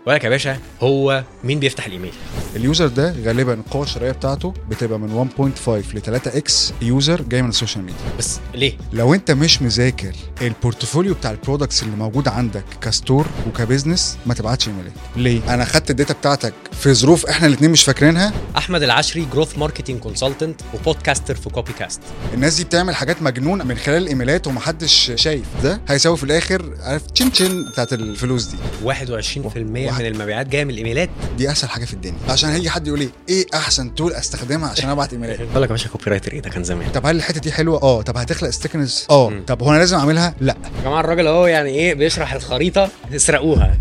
ولك يا باشا هو مين بيفتح الايميل اليوزر ده غالبا القوه الشرائيه بتاعته بتبقى من 1.5 ل 3 اكس يوزر جاي من السوشيال ميديا بس ليه لو انت مش مذاكر البورتفوليو بتاع البرودكتس اللي موجود عندك كستور وكبزنس ما تبعتش ايميلات ليه انا خدت الداتا بتاعتك في ظروف احنا الاثنين مش فاكرينها احمد العشري جروث ماركتنج كونسلتنت وبودكاستر في كوبي كاست الناس دي بتعمل حاجات مجنونه من خلال الايميلات ومحدش شايف ده هيساوي في الاخر عارف تشين تشين بتاعت الفلوس دي 21% من المبيعات جايه من الايميلات دي اسهل حاجه في الدنيا عشان هيجي حد يقول لي ايه احسن تول استخدمها عشان ابعت ايميلات بقول لك يا باشا كوبي رايتر ايه ده كان زمان طب هل الحته دي حلوه اه طب هتخلق ستيكنس اه مم. طب هو انا لازم اعملها لا يا جماعه الراجل اهو يعني ايه بيشرح الخريطه اسرقوها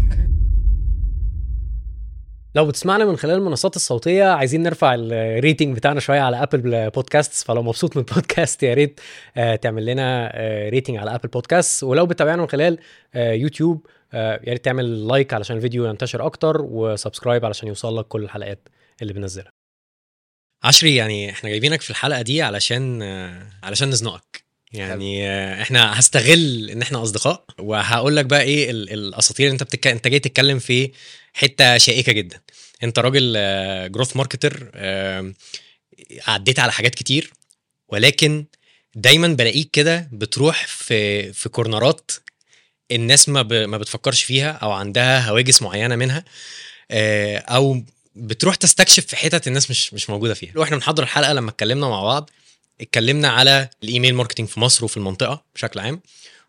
لو بتسمعنا من خلال المنصات الصوتيه عايزين نرفع الريتنج بتاعنا شويه على ابل بودكاست فلو مبسوط من البودكاست يا ريت آه، تعمل لنا ريتنج على ابل بودكاست ولو بتتابعنا من خلال آه، يوتيوب آه، يا ريت تعمل لايك علشان الفيديو ينتشر اكتر وسبسكرايب علشان يوصل لك كل الحلقات اللي بننزلها عشري يعني احنا جايبينك في الحلقه دي علشان آه، علشان نزنقك يعني آه، احنا هستغل ان احنا اصدقاء وهقول لك بقى ايه ال- الاساطير اللي انت بتك... انت جاي تتكلم في حته شائكه جدا انت راجل جروث ماركتر عديت على حاجات كتير ولكن دايما بلاقيك كده بتروح في في كورنرات الناس ما ب... ما بتفكرش فيها او عندها هواجس معينه منها آه، او بتروح تستكشف في حتت الناس مش مش موجوده فيها واحنا بنحضر الحلقه لما اتكلمنا مع بعض اتكلمنا على الايميل ماركتنج في مصر وفي المنطقه بشكل عام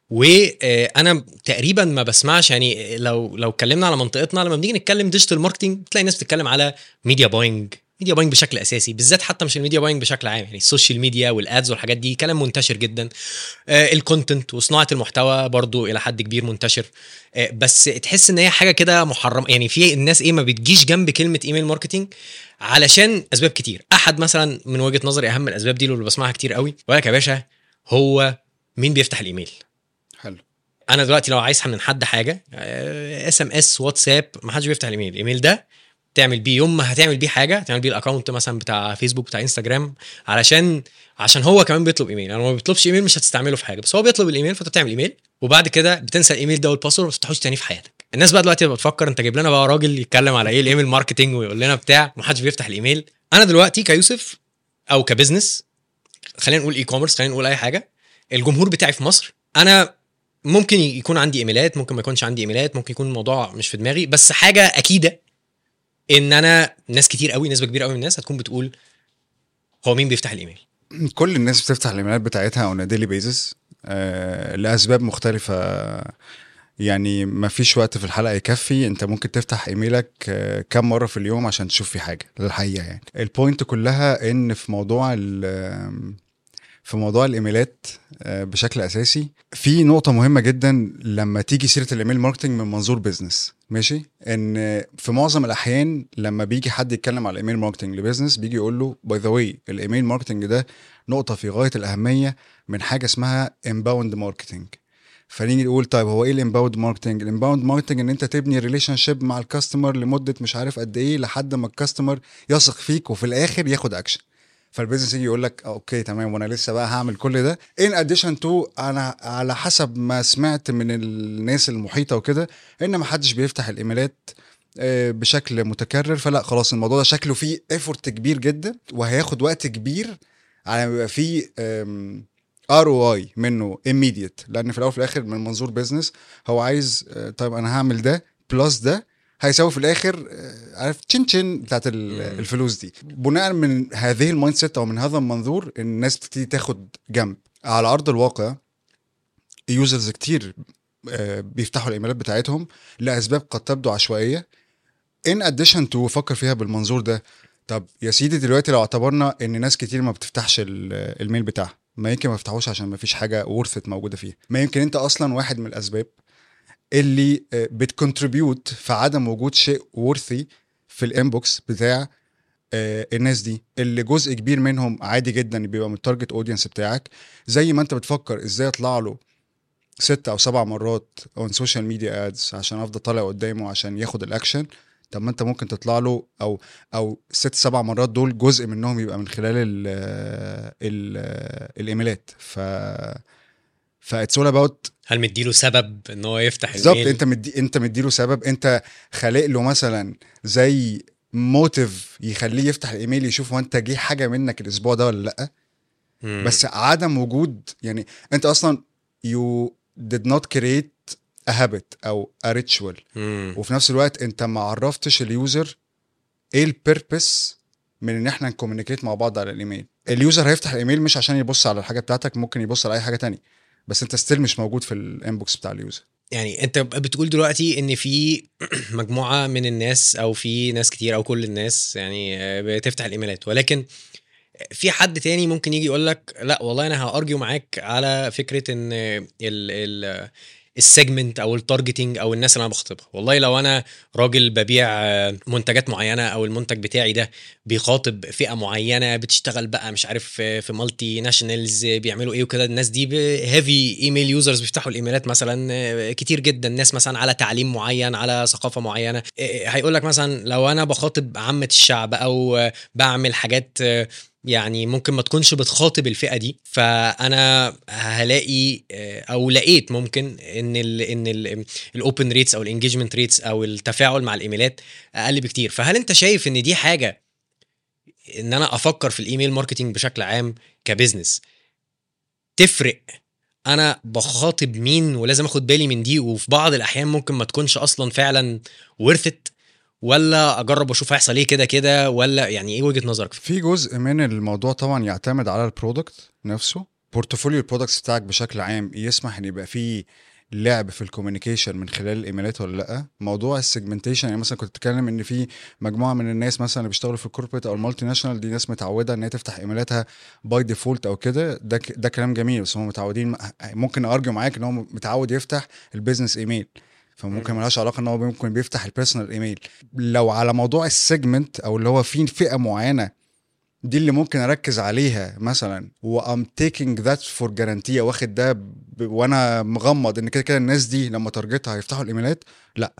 وانا تقريبا ما بسمعش يعني لو لو اتكلمنا على منطقتنا لما بنيجي نتكلم ديجيتال ماركتنج تلاقي الناس بتتكلم على ميديا باينج ميديا باينج بشكل اساسي بالذات حتى مش الميديا باينج بشكل عام يعني السوشيال ميديا والادز والحاجات دي كلام منتشر جدا آه الكونتنت وصناعه المحتوى برضو الى حد كبير منتشر آه بس تحس ان هي حاجه كده محرمه يعني في الناس ايه ما بتجيش جنب كلمه ايميل ماركتنج علشان اسباب كتير احد مثلا من وجهه نظري اهم الاسباب دي اللي بسمعها كتير قوي ولك يا باشا هو مين بيفتح الايميل حلو انا دلوقتي لو عايز من حد حاجه اس ام اس واتساب ما حدش بيفتح الايميل الايميل ده تعمل بيه يوم ما هتعمل بيه حاجه تعمل بيه الاكونت مثلا بتاع فيسبوك بتاع انستجرام علشان عشان هو كمان بيطلب ايميل يعني لو ما بيطلبش ايميل مش هتستعمله في حاجه بس هو بيطلب الايميل فانت بتعمل ايميل وبعد كده بتنسى الايميل ده والباسورد ما بتفتحوش تاني في حياتك الناس بقى دلوقتي بتفكر انت جايب لنا بقى راجل يتكلم على ايه الايميل ماركتنج ويقول لنا بتاع ما حدش بيفتح الايميل انا دلوقتي كيوسف او كبزنس خلينا نقول اي كوميرس خلينا نقول اي حاجه الجمهور بتاعي في مصر انا ممكن يكون عندي ايميلات ممكن ما يكونش عندي ايميلات ممكن يكون الموضوع مش في دماغي بس حاجه اكيده ان انا ناس كتير قوي نسبه كبيره قوي من الناس هتكون بتقول هو مين بيفتح الايميل كل الناس بتفتح الايميلات بتاعتها اون ديلي بيزس آه لاسباب مختلفه يعني ما فيش وقت في الحلقه يكفي انت ممكن تفتح ايميلك آه كم مره في اليوم عشان تشوف فيه حاجه للحقيقه يعني البوينت كلها ان في موضوع ال- في موضوع الايميلات آه، بشكل اساسي في نقطه مهمه جدا لما تيجي سيره الايميل ماركتنج من منظور بيزنس ماشي ان في معظم الاحيان لما بيجي حد يتكلم على الايميل ماركتنج لبيزنس بيجي يقول له باي ذا واي الايميل ماركتنج ده نقطه في غايه الاهميه من حاجه اسمها انباوند ماركتنج فنيجي نقول طيب هو ايه الانباوند ماركتنج الانباوند ماركتنج ان انت تبني ريليشن شيب مع الكاستمر لمده مش عارف قد ايه لحد ما الكاستمر يثق فيك وفي الاخر ياخد اكشن فالبيزنس يجي يقول لك اوكي تمام وانا لسه بقى هعمل كل ده ان اديشن تو انا على حسب ما سمعت من الناس المحيطه وكده ان ما حدش بيفتح الايميلات آه، بشكل متكرر فلا خلاص الموضوع ده شكله فيه ايفورت كبير جدا وهياخد وقت كبير على ما يبقى فيه ار او اي منه immediate لان في الاول وفي الاخر من منظور بيزنس هو عايز آه، طيب انا هعمل ده بلس ده هيساوي في الاخر آه، عارف تشين تشين بتاعت ال- مم. الفلوس دي بناء من هذه المايند سيت او من هذا المنظور الناس بتبتدي تاخد جنب على ارض الواقع يوزرز كتير آه، بيفتحوا الايميلات بتاعتهم لاسباب قد تبدو عشوائيه ان اديشن تو فكر فيها بالمنظور ده طب يا سيدي دلوقتي لو اعتبرنا ان ناس كتير ما بتفتحش ال- الميل بتاعها ما يمكن ما يفتحوش عشان ما فيش حاجه ورثت موجوده فيها ما يمكن انت اصلا واحد من الاسباب اللي بتكونتريبيوت في عدم وجود شيء ورثي في الانبوكس بتاع آه، الناس دي اللي جزء كبير منهم عادي جدا بيبقى من التارجت اودينس بتاعك زي ما انت بتفكر ازاي اطلع له ست او سبع مرات اون سوشيال ميديا ادز عشان افضل طالع قدامه عشان ياخد الاكشن طب ما انت ممكن تطلع له او او ست سبع مرات دول جزء منهم يبقى من خلال ال ال الايميلات ف فاتس اول اباوت هل مديله سبب ان هو يفتح بالظبط الميل؟ انت مدي انت مديله سبب انت خالق له مثلا زي موتيف يخليه يفتح الايميل يشوف هو انت جه حاجه منك الاسبوع ده ولا لا مم. بس عدم وجود يعني انت اصلا you did not create a habit او a ritual مم. وفي نفس الوقت انت ما عرفتش اليوزر ايه البيربس من ان احنا نكومينيكيت مع بعض على الايميل اليوزر هيفتح الايميل مش عشان يبص على الحاجه بتاعتك ممكن يبص على اي حاجه تانية بس انت ستيل مش موجود في الانبوكس بتاع اليوزر يعني انت بتقول دلوقتي ان في مجموعه من الناس او في ناس كتير او كل الناس يعني آه، بتفتح الايميلات ولكن في حد تاني ممكن يجي يقول لك لا والله انا هارجيو معاك على فكره ان ال ال السيجمنت او التارجتنج او الناس اللي انا بخاطبها والله لو انا راجل ببيع آه، منتجات معينه او المنتج بتاعي ده بيخاطب فئه معينه بتشتغل بقى مش عارف في في مالتي ناشونالز بيعملوا ايه وكده الناس دي هيفي ايميل يوزرز بيفتحوا الايميلات مثلا آه، كتير جدا ناس مثلا على تعليم معين على ثقافه معينه آه، هيقول لك مثلا لو انا بخاطب عامه الشعب او آه، بعمل حاجات آه، يعني ممكن ما تكونش بتخاطب الفئه دي فانا هلاقي آه، او لقيت ممكن ان ال ان الاوبن ريتس او الانجيجمنت ريتس او التفاعل مع الايميلات اقل بكتير فهل انت شايف ان دي حاجه ان انا افكر في الايميل ماركتينج بشكل عام كبزنس تفرق انا بخاطب مين ولازم اخد بالي من دي وفي بعض الاحيان ممكن ما تكونش اصلا فعلا worth it ولا اجرب واشوف هيحصل ايه كده كده ولا يعني ايه وجهه نظرك في جزء من الموضوع طبعا يعتمد على البرودكت نفسه بورتفوليو البرودكتس بتاعك بشكل عام يسمح ان يبقى فيه لعب في الكوميونيكيشن من خلال الايميلات ولا لا موضوع السيجمنتيشن يعني مثلا كنت بتتكلم ان في مجموعه من الناس مثلا اللي بيشتغلوا في الكوربريت او المالتي ناشونال دي ناس متعوده ان هي تفتح ايميلاتها باي ديفولت او كده ده ك- ده كلام جميل بس هم متعودين ممكن ارجو معاك ان هو متعود يفتح البيزنس ايميل فممكن مم. ملهاش علاقه ان هو ممكن بيفتح البيرسونال ايميل لو على موضوع السيجمنت او اللي هو في فئه معينه دي اللي ممكن اركز عليها مثلا وام تيكينج ذات فور جارانتي واخد ده ب... وانا مغمض ان كده كده الناس دي لما تارجتها هيفتحوا الايميلات لا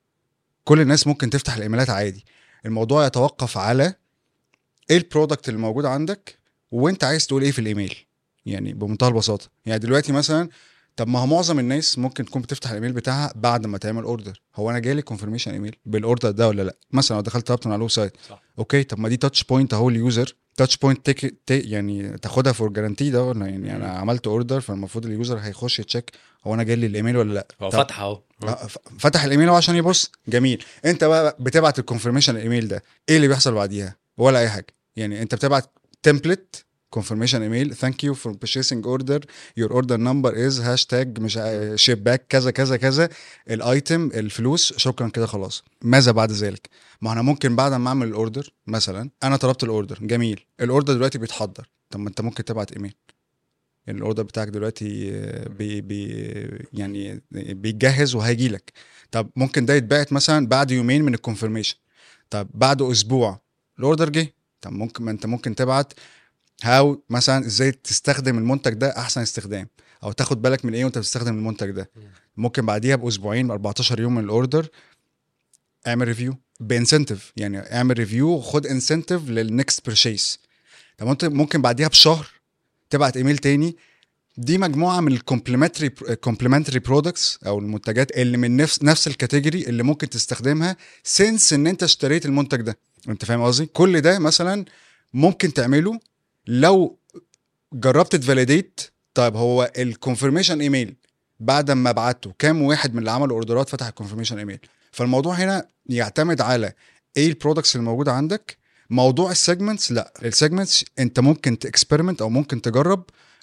كل الناس ممكن تفتح الايميلات عادي الموضوع يتوقف على ايه البرودكت اللي موجود عندك وانت عايز تقول ايه في الايميل يعني بمنتهى البساطه يعني دلوقتي مثلا طب ما هو معظم الناس ممكن تكون بتفتح الايميل بتاعها بعد ما تعمل اوردر هو انا جالي كونفirmation ايميل بالاوردر ده ولا لا مثلا لو دخلت طلبت من على الويب سايت صح. اوكي طب ما دي تاتش بوينت اهو اليوزر تاتش بوينت تيك يعني تاخدها فور جارانتي ده ولا يعني انا عملت اوردر فالمفروض اليوزر هيخش يتشيك هو انا جالي الايميل ولا لا هو طب- فتح اهو آه، ف- فتح الايميل هو عشان يبص جميل انت بقى بتبعت الكونفirmation الايميل ده ايه اللي بيحصل بعديها ولا اي حاجه يعني انت بتبعت تمبلت confirmation ايميل ثانك يو فور purchasing اوردر يور اوردر نمبر از هاشتاج مش شيب باك كذا كذا كذا الايتم الفلوس شكرا كده خلاص ماذا بعد ذلك ما انا ممكن بعد ما اعمل الاوردر مثلا انا طلبت الاوردر جميل الاوردر دلوقتي بيتحضر طب ما انت ممكن تبعت ايميل يعني الاوردر بتاعك دلوقتي آه، بي بي يعني بيتجهز وهيجي لك طب ممكن ده يتبعت مثلا بعد يومين من الكونفirmation طب بعد اسبوع الاوردر جه طب ممكن ما انت ممكن تبعت هاو مثلا ازاي تستخدم المنتج ده احسن استخدام او تاخد بالك من ايه وانت بتستخدم المنتج ده مم. ممكن بعديها باسبوعين 14 يوم من الاوردر اعمل ريفيو بانسنتيف يعني اعمل ريفيو وخد انسنتيف للنكست بيرشيس طب انت ممكن بعديها بشهر تبعت ايميل تاني دي مجموعه من الكومبلمنتري كومبلمنتري برودكتس او المنتجات اللي من نفس نفس الكاتيجوري اللي ممكن تستخدمها سنس ان انت اشتريت المنتج ده انت فاهم قصدي كل ده مثلا ممكن تعمله لو جربت تفاليديت طيب هو الكونفirmation ايميل بعد ما بعته كام واحد من اللي عملوا اوردرات فتح الكونفirmation ايميل فالموضوع هنا يعتمد على ايه البرودكتس اللي موجوده عندك موضوع السيجمنتس لا السيجمنتس انت ممكن تكسبيرمنت او ممكن تجرب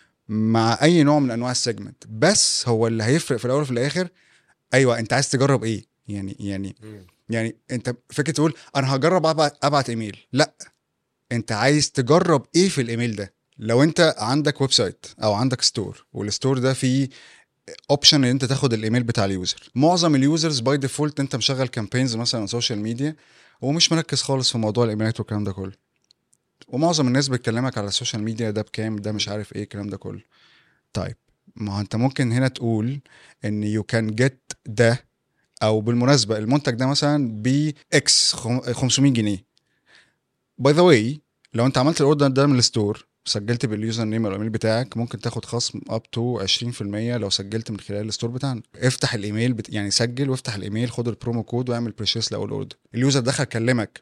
مع اي نوع من انواع السيجمنت بس هو اللي هيفرق في الاول وفي الاخر ايوه انت عايز تجرب ايه يعني يعني يعني انت فكره تقول انا هجرب ابعت, أبعت ايميل لا انت عايز تجرب ايه في الايميل ده لو انت عندك ويب سايت او عندك ستور والستور ده فيه اوبشن ان انت تاخد الايميل بتاع اليوزر معظم اليوزرز باي ديفولت انت مشغل كامبينز مثلا على السوشيال ميديا ومش مركز خالص في موضوع الايميلات والكلام ده كله ومعظم الناس بتكلمك على السوشيال ميديا ده بكام ده مش عارف ايه الكلام ده كله طيب ما هو انت ممكن هنا تقول ان يو كان جيت ده او بالمناسبه المنتج ده مثلا ب اكس 500 جنيه باي ذا واي لو انت عملت الاوردر ده من الستور سجلت باليوزر نيم والايميل بتاعك ممكن تاخد خصم اب تو 20% لو سجلت من خلال الستور بتاعنا افتح الايميل بت... يعني سجل وافتح الايميل خد البرومو كود واعمل بريشيس لاول اوردر اليوزر دخل كلمك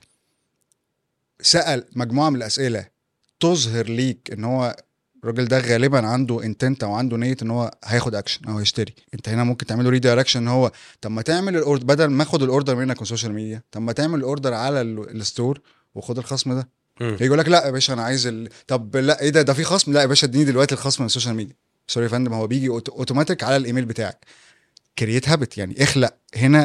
سال مجموعه من الاسئله تظهر ليك ان هو الراجل ده غالبا عنده انتنت او عنده نيه ان هو هياخد اكشن او هيشتري انت هنا ممكن تعمله ريدايركشن ان هو طب ما تعمل الاوردر بدل ما اخد الاوردر منك من السوشيال ميديا طب ما تعمل الاوردر على ال- الستور وخد الخصم ده مم. يقول لك لا يا باشا انا عايز ال... طب لا ايه ده ده في خصم لا يا باشا اديني دلوقتي الخصم من السوشيال ميديا سوري يا فندم هو بيجي أوت- اوتوماتيك على الايميل بتاعك كرييت هابت يعني اخلق هنا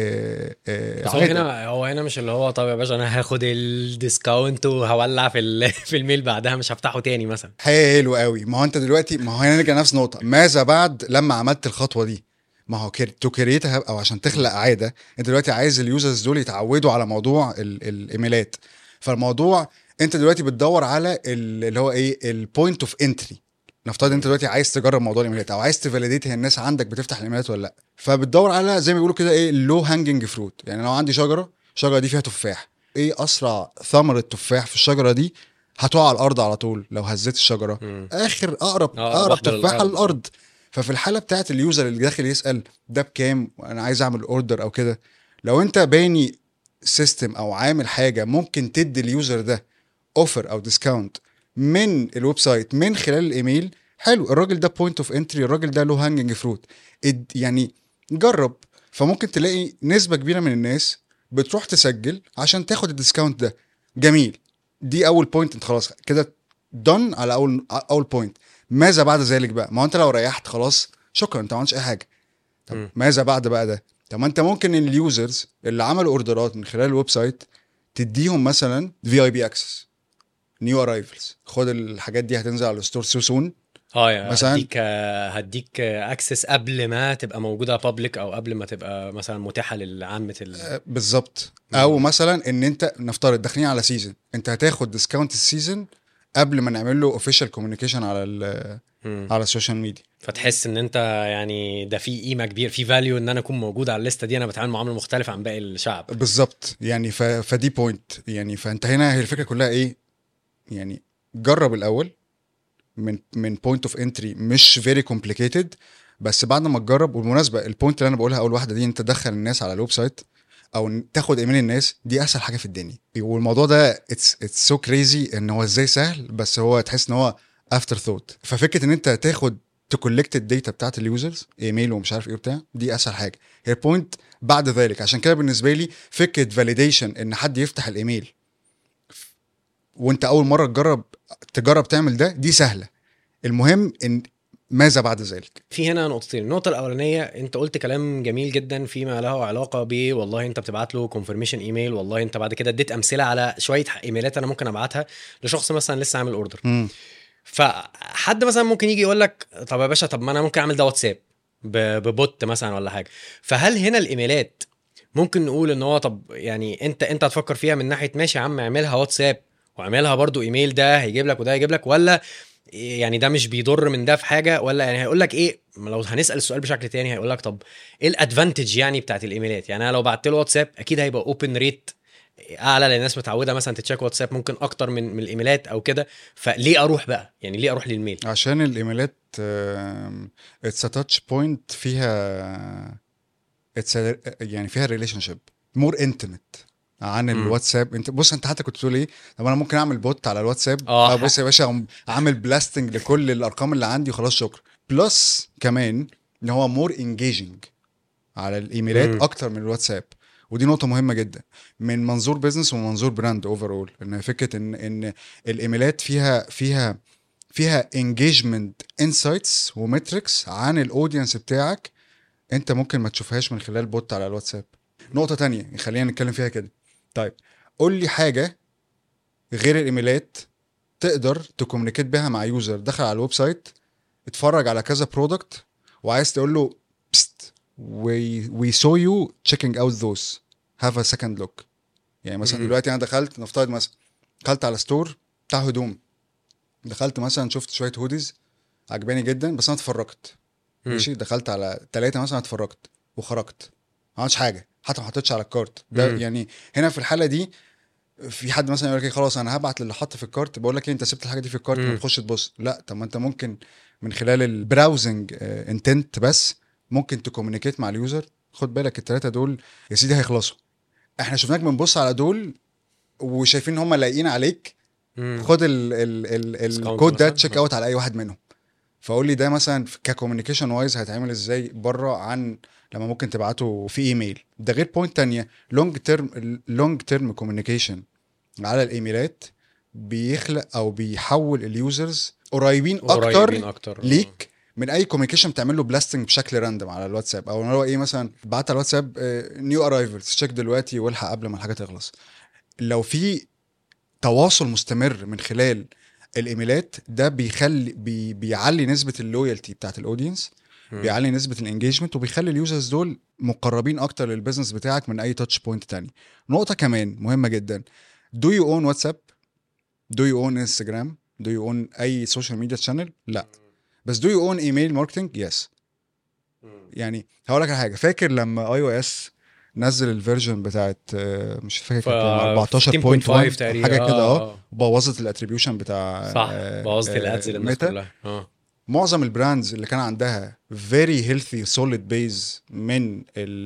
آه آه بس هو عادة. هنا هو هنا مش اللي هو طب يا باشا انا هاخد الديسكاونت وهولع في ال- في الميل بعدها مش هفتحه تاني مثلا حلو قوي ما هو انت دلوقتي ما هو هنا نرجع نفس النقطه ماذا بعد لما عملت الخطوه دي ما هو تو كريت او عشان تخلق عاده انت دلوقتي عايز اليوزرز دول يتعودوا على موضوع ال- الايميلات فالموضوع انت دلوقتي بتدور على ال- اللي هو ايه البوينت اوف انتري نفترض انت دلوقتي عايز تجرب موضوع الايميلات او عايز تفاليديت هي الناس عندك بتفتح الايميلات ولا لا فبتدور على زي ما بيقولوا كده ايه لو هانجنج فروت يعني لو عندي شجره الشجره دي فيها تفاح ايه اسرع ثمره تفاح في الشجره دي هتقع على الارض على طول لو هزيت الشجره مم. اخر اقرب آه، اقرب واحدة تفاحه للأرض. للارض ففي الحاله بتاعت اليوزر اللي داخل يسال ده بكام وانا عايز اعمل اوردر او كده لو انت باني سيستم او عامل حاجه ممكن تدي اليوزر ده اوفر او ديسكاونت من الويب سايت من خلال الايميل حلو الراجل ده بوينت اوف انتري الراجل ده له هانجنج فروت يعني جرب فممكن تلاقي نسبه كبيره من الناس بتروح تسجل عشان تاخد الديسكاونت ده جميل دي اول بوينت انت خلاص كده دون على اول اول بوينت ماذا بعد ذلك بقى ما هو انت لو ريحت خلاص شكرا انت ما عملتش اي حاجه طب مم. ماذا بعد بقى ده طب ما انت ممكن اليوزرز اللي عملوا اوردرات من خلال الويب سايت تديهم مثلا في اي بي اكسس نيو ارايفلز خد الحاجات دي هتنزل على الستور سو سون اه يعني مثلاً؟ هديك هديك اكسس قبل ما تبقى موجوده بابليك او قبل ما تبقى مثلا متاحه لعامه ال... بالظبط او مثلا ان انت نفترض داخلين على سيزون انت هتاخد ديسكاونت السيزون قبل ما نعمل له اوفيشال كوميونيكيشن على ال- مم. على السوشيال ميديا فتحس ان انت يعني ده في قيمه كبير في فاليو ان انا اكون موجود على الليسته دي انا بتعامل معامله مختلفه عن باقي الشعب بالظبط يعني ف... فدي بوينت يعني فانت هنا هي الفكره كلها ايه يعني جرب الاول من من بوينت اوف انتري مش فيري كومبليكيتد بس بعد ما تجرب والمناسبه البوينت اللي انا بقولها اول واحده دي انت تدخل الناس على الويب سايت او إن تاخد ايميل الناس دي اسهل حاجه في الدنيا والموضوع ده اتس اتس سو كريزي ان هو ازاي سهل بس هو تحس ان هو افتر ثوت ففكره ان انت تاخد تكولكت الداتا بتاعت اليوزرز ايميل ومش عارف ايه وبتاع دي اسهل حاجه هي البوينت بعد ذلك عشان كده بالنسبه لي فكره فاليديشن ان حد يفتح الايميل وانت اول مره تجرب تجرب تعمل ده دي سهله المهم ان ماذا بعد ذلك في هنا نقطتين النقطة الأولانية أنت قلت كلام جميل جدا فيما له علاقة ب والله أنت بتبعت له كونفرميشن إيميل والله أنت بعد كده اديت أمثلة على شوية إيميلات أنا ممكن أبعتها لشخص مثلا لسه عامل أوردر مم. فحد مثلا ممكن يجي يقول لك طب يا باشا طب ما أنا ممكن أعمل ده واتساب ب- ببوت مثلا ولا حاجة فهل هنا الإيميلات ممكن نقول ان هو طب يعني انت انت هتفكر فيها من ناحيه ماشي يا عم اعملها واتساب واعملها برضو ايميل ده هيجيب لك وده هيجيب لك ولا يعني ده مش بيضر من ده في حاجه ولا يعني هيقول لك ايه لو هنسال السؤال بشكل تاني هيقول لك طب ايه الادفانتج يعني بتاعت الايميلات يعني انا لو بعت له واتساب اكيد هيبقى اوبن ريت اعلى لان الناس متعوده مثلا تتشيك واتساب ممكن اكتر من من الايميلات او كده فليه اروح بقى يعني ليه اروح للميل عشان الايميلات اتس تاتش بوينت فيها اتس يعني فيها ريليشن شيب مور انتمت عن مم. الواتساب انت بص انت حتى كنت بتقول ايه طب انا ممكن اعمل بوت على الواتساب آه، اه بص يا باشا أقوم اعمل بلاستنج لكل الارقام اللي عندي وخلاص شكرا بلس كمان ان هو مور انجيجنج على الايميلات مم. اكتر من الواتساب ودي نقطة مهمة جدا من منظور بيزنس ومنظور براند اوفرول ان فكرة ان ان الايميلات فيها فيها فيها انجيجمنت انسايتس ومتريكس عن الاودينس بتاعك انت ممكن ما تشوفهاش من خلال بوت على الواتساب نقطة تانية خلينا نتكلم فيها كده طيب قول لي حاجة غير الايميلات تقدر تكومينيكيت بيها مع يوزر دخل على الويب سايت اتفرج على كذا برودكت وعايز تقول له بست we, we saw you checking out those have a second look يعني مثلا مم. دلوقتي انا دخلت نفترض مثلا دخلت على ستور بتاع هدوم دخلت مثلا شفت شويه هوديز عجباني جدا بس انا اتفرجت مم. ماشي دخلت على ثلاثه مثلا اتفرجت وخرجت ما عملتش حاجه حتى ما حطيتش على الكارت ده مم. يعني هنا في الحاله دي في حد مثلا يقول لك إيه، خلاص انا هبعت للي حط في الكارت بقول لك إيه انت سبت الحاجه دي في الكارت مم. ما تخش تبص لا طب ما انت ممكن من خلال البراوزنج انتنت بس ممكن تكومينيكيت مع اليوزر خد بالك الثلاثه دول يا سيدي هيخلصوا احنا شفناك بنبص على دول وشايفين ان هم لايقين عليك مم. خد ال ال ال Discount الكود ده مثلاً؟ تشيك اوت على اي واحد منهم فقول لي ده مثلا ككوميونيكيشن وايز هيتعمل ازاي بره عن لما ممكن تبعته في ايميل ده غير بوينت تانية لونج تيرم لونج تيرم كوميونيكيشن على الايميلات بيخلق او بيحول اليوزرز قريبين اكتر قريبين اكتر ليك من اي كوميونيكيشن بتعمل له بلاستنج بشكل راندوم على الواتساب او اللي هو ايه مثلا بعت على الواتساب نيو ارايفلز تشيك دلوقتي والحق قبل ما الحاجه تخلص لو في تواصل مستمر من خلال الايميلات ده بيخلي بي بيعلي نسبه اللويالتي بتاعت الاودينس مم. بيعلي نسبه الانجيجمنت وبيخلي اليوزرز دول مقربين اكتر للبيزنس بتاعك من اي تاتش بوينت تاني نقطه كمان مهمه جدا دو يو اون واتساب دو يو اون انستجرام دو يو اون اي سوشيال ميديا شانل لا بس دو يو اون ايميل ماركتنج يس يعني هقول لك على حاجه فاكر لما اي او اس نزل الفيرجن بتاعت آه، مش فاكر ف- كانت 15.5 14.1 تقريبا حاجه كده اه اه بوظت الاتريبيوشن بتاع صح آه، بوظت آه، الادز للناس ميتا. كلها اه معظم البراندز اللي كان عندها فيري هيلثي سوليد بيز من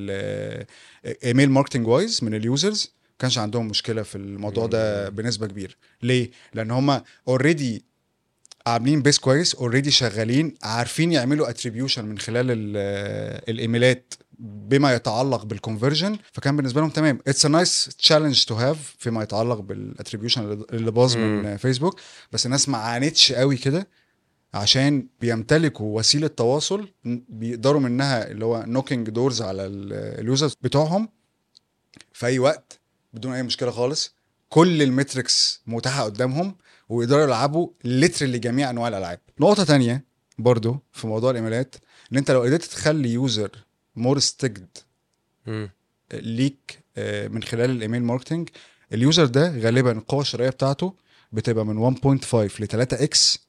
الايميل ماركتنج وايز من اليوزرز ما كانش عندهم مشكله في الموضوع ده مم. بنسبه كبيره ليه لان هم اوريدي عاملين بيس كويس اوريدي شغالين عارفين يعملوا اتريبيوشن من خلال ال- الايميلات بما يتعلق بالكونفرجن فكان بالنسبه لهم تمام اتس ا نايس تشالنج تو هاف فيما يتعلق بالاتريبيوشن اللي باظ من مم. فيسبوك بس الناس ما عانتش قوي كده عشان بيمتلكوا وسيله تواصل بيقدروا منها اللي هو نوكينج دورز على ال- اليوزرز بتوعهم في اي وقت بدون اي مشكله خالص كل المتركس متاحه قدامهم ويقدروا يلعبوا ليترلي جميع انواع الالعاب نقطه تانية برضو في موضوع الايميلات ان انت لو قدرت تخلي يوزر مور ستيكد مم. ليك آه، من خلال الايميل ماركتنج اليوزر ده غالبا القوه الشرائيه بتاعته بتبقى من 1.5 ل 3 اكس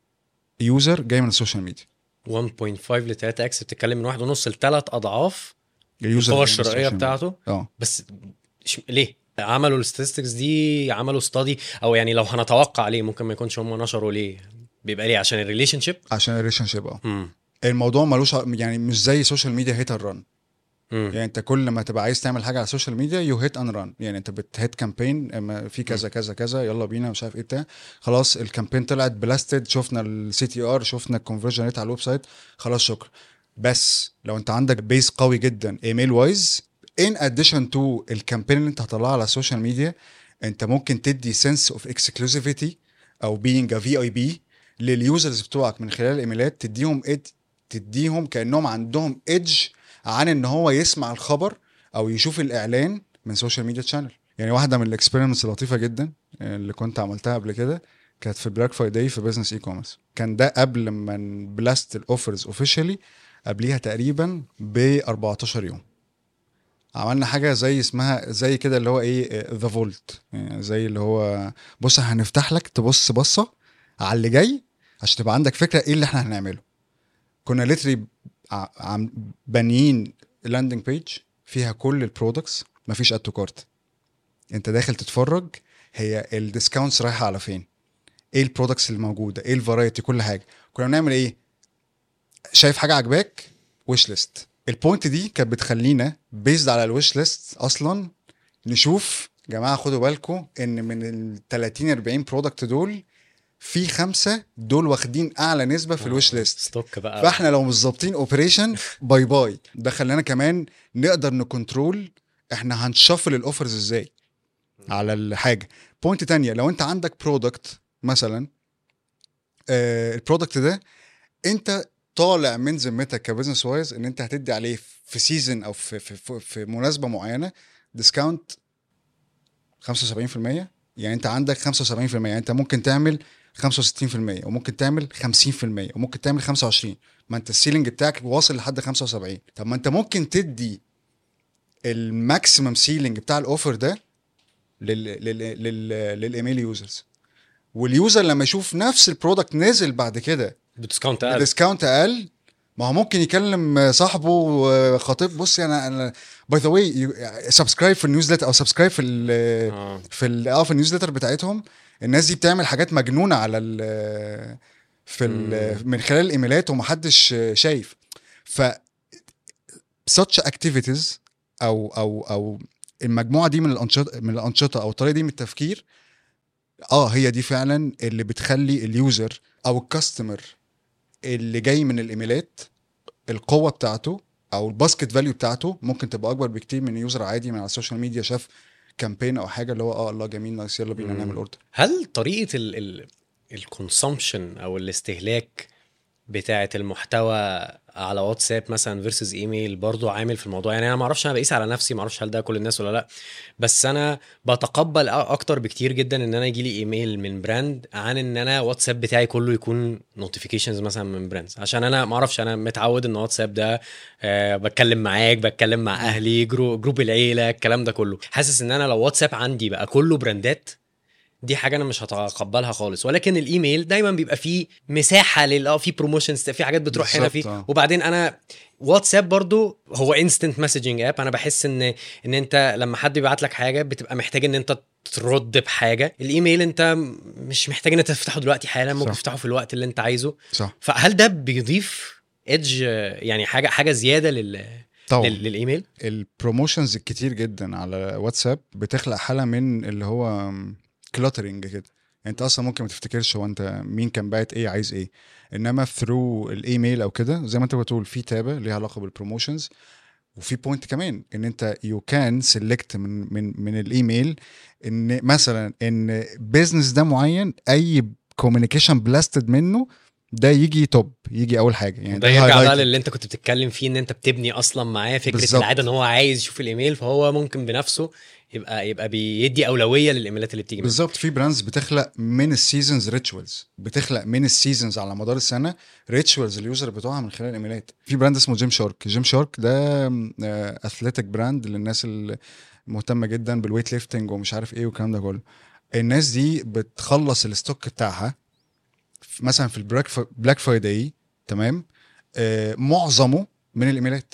يوزر جاي من السوشيال ميديا 1.5 ل 3 اكس بتتكلم من واحد ونص لثلاث اضعاف اليوزر القوه جاي من الشرائيه السوشيال ميديا. بتاعته اه بس ش... ليه؟ عملوا الستاتستكس دي عملوا ستادي او يعني لو هنتوقع ليه ممكن ما يكونش هم نشروا ليه بيبقى ليه عشان الريليشن شيب عشان الريليشن شيب اه الموضوع ملوش ع- يعني مش زي سوشيال ميديا هيت اند ران يعني انت كل ما تبقى عايز تعمل حاجه على السوشيال ميديا يو هيت ان ران يعني انت بتهيت كامبين اما في كذا كذا كذا يلا بينا مش عارف ايه بتاع خلاص الكامبين طلعت بلاستد شفنا السي تي ار شفنا الكونفرجن ريت على الويب سايت خلاص شكرا بس لو انت عندك بيس قوي جدا ايميل وايز ان اديشن تو الكامبين اللي انت هتطلعها على السوشيال ميديا انت ممكن تدي سنس اوف اكسكلوسيفيتي او بينج في اي بي لليوزرز بتوعك من خلال الايميلات تديهم إد تديهم كانهم عندهم ايدج عن ان هو يسمع الخبر او يشوف الاعلان من سوشيال ميديا تشانل يعني واحده من الاكسبيرمنتس اللطيفه جدا اللي كنت عملتها قبل كده كانت في بلاك فرايداي في بزنس اي كوميرس كان ده قبل ما نبلاست الاوفرز اوفيشالي قبليها تقريبا ب 14 يوم عملنا حاجه زي اسمها زي كده اللي هو ايه ذا فولت يعني زي اللي هو بص هنفتح لك تبص بصه على اللي جاي عشان تبقى عندك فكره ايه اللي احنا هنعمله كنا ليتري عم بانيين لاندنج بيج فيها كل البرودكتس مفيش اد تو كارت انت داخل تتفرج هي الديسكاونتس رايحه على فين ايه البرودكتس اللي موجوده ايه الفرايتي كل حاجه كنا بنعمل ايه شايف حاجه عجباك ويش ليست البوينت دي كانت بتخلينا بيزد على الويش ليست اصلا نشوف جماعه خدوا بالكم ان من ال 30 40 برودكت دول في خمسه دول واخدين اعلى نسبه في الويش ليست ستوك بقى فاحنا لو مش ظابطين اوبريشن باي باي ده خلانا كمان نقدر نكنترول احنا هنشفل الاوفرز ازاي على الحاجه بوينت تانية لو انت عندك برودكت مثلا آه البرودكت ده انت طالع من ذمتك كبزنس وايز ان انت هتدي عليه في سيزون او في في, في, في مناسبه معينه ديسكاونت 75% يعني انت عندك 75% يعني انت ممكن تعمل 65% وممكن تعمل 50% وممكن تعمل 25 ما انت السيلينج بتاعك واصل لحد 75 طب ما انت ممكن تدي الماكسيمم سيلينج بتاع الاوفر ده لل لل لل للايميل يوزرز واليوزر لما يشوف نفس البرودكت نزل بعد كده بديسكاونت اقل بديسكاونت اقل ما هو ممكن يكلم صاحبه خطيب بص انا انا باي ذا واي سبسكرايب في النيوزليتر او سبسكرايب في ال اه في ال اه في النيوزليتر بتاعتهم الناس دي بتعمل حاجات مجنونه على ال في ال من خلال الايميلات ومحدش شايف ف such activities او او او المجموعه دي من الانشطه من الانشطه او الطريقه دي من التفكير اه هي دي فعلا اللي بتخلي اليوزر او الكاستمر اللي جاي من الايميلات القوه بتاعته او الباسكت فاليو بتاعته ممكن تبقى اكبر بكتير من يوزر عادي من على السوشيال ميديا شاف كامبين او حاجه اللي هو اه الله جميل نايس يلا بينا مم. نعمل اوردر هل طريقه ال ال الكونسومشن او الاستهلاك بتاعه المحتوى على واتساب مثلا فيرسز ايميل برضو عامل في الموضوع يعني انا ما اعرفش انا بقيس على نفسي ما اعرفش هل ده كل الناس ولا لا بس انا بتقبل أ- اكتر بكتير جدا ان انا يجي لي ايميل من براند عن ان انا واتساب بتاعي كله يكون نوتيفيكيشنز مثلا من براندز عشان انا ما اعرفش انا متعود ان واتساب ده آه بتكلم معاك بتكلم مع اهلي جرو جروب العيله الكلام ده كله حاسس ان انا لو واتساب عندي بقى كله براندات دي حاجه انا مش هتقبلها خالص ولكن الايميل دايما بيبقى فيه مساحه لل اه في بروموشنز في حاجات بتروح هنا بالظبط، في آه. وبعدين انا واتساب برضو هو انستنت مسجنج اب انا بحس ان ان انت لما حد يبعت لك حاجه بتبقى محتاج ان انت ترد بحاجه الايميل انت مش محتاج ان انت تفتحه دلوقتي حالا ممكن صح. تفتحه في الوقت اللي انت عايزه صح فهل ده بيضيف ايدج يعني حاجه حاجه زياده لل... طبعا لل... للايميل البروموشنز الكتير جدا على واتساب بتخلق حاله من اللي هو كلاترنج كده انت اصلا ممكن ما تفتكرش هو انت مين كان باعت ايه عايز ايه انما ثرو الايميل او كده زي ما انت بتقول في تابه ليها علاقه بالبروموشنز وفي بوينت كمان ان انت يو كان سيلكت من من من الايميل ان مثلا ان بيزنس ده معين اي كوميونيكيشن بلاستد منه ده يجي توب يجي اول حاجه يعني ده يرجع بقى highlighted. للي انت كنت بتتكلم فيه ان انت بتبني اصلا معاه فكره بالظبط. العاده ان هو عايز يشوف الايميل فهو ممكن بنفسه يبقى يبقى بيدي اولويه للايميلات اللي بتيجي منه. بالظبط في براندز بتخلق من السيزونز ريتشوالز بتخلق من السيزونز على مدار السنه ريتشوالز اليوزر بتوعها من خلال الايميلات في براند اسمه جيم شارك جيم شارك ده اثليتيك براند للناس اللي مهتمه جدا بالويت ليفتنج ومش عارف ايه والكلام ده كله الناس دي بتخلص الستوك بتاعها في- مثلا في البلاك بلاك فرايداي تمام آه معظمه من الايميلات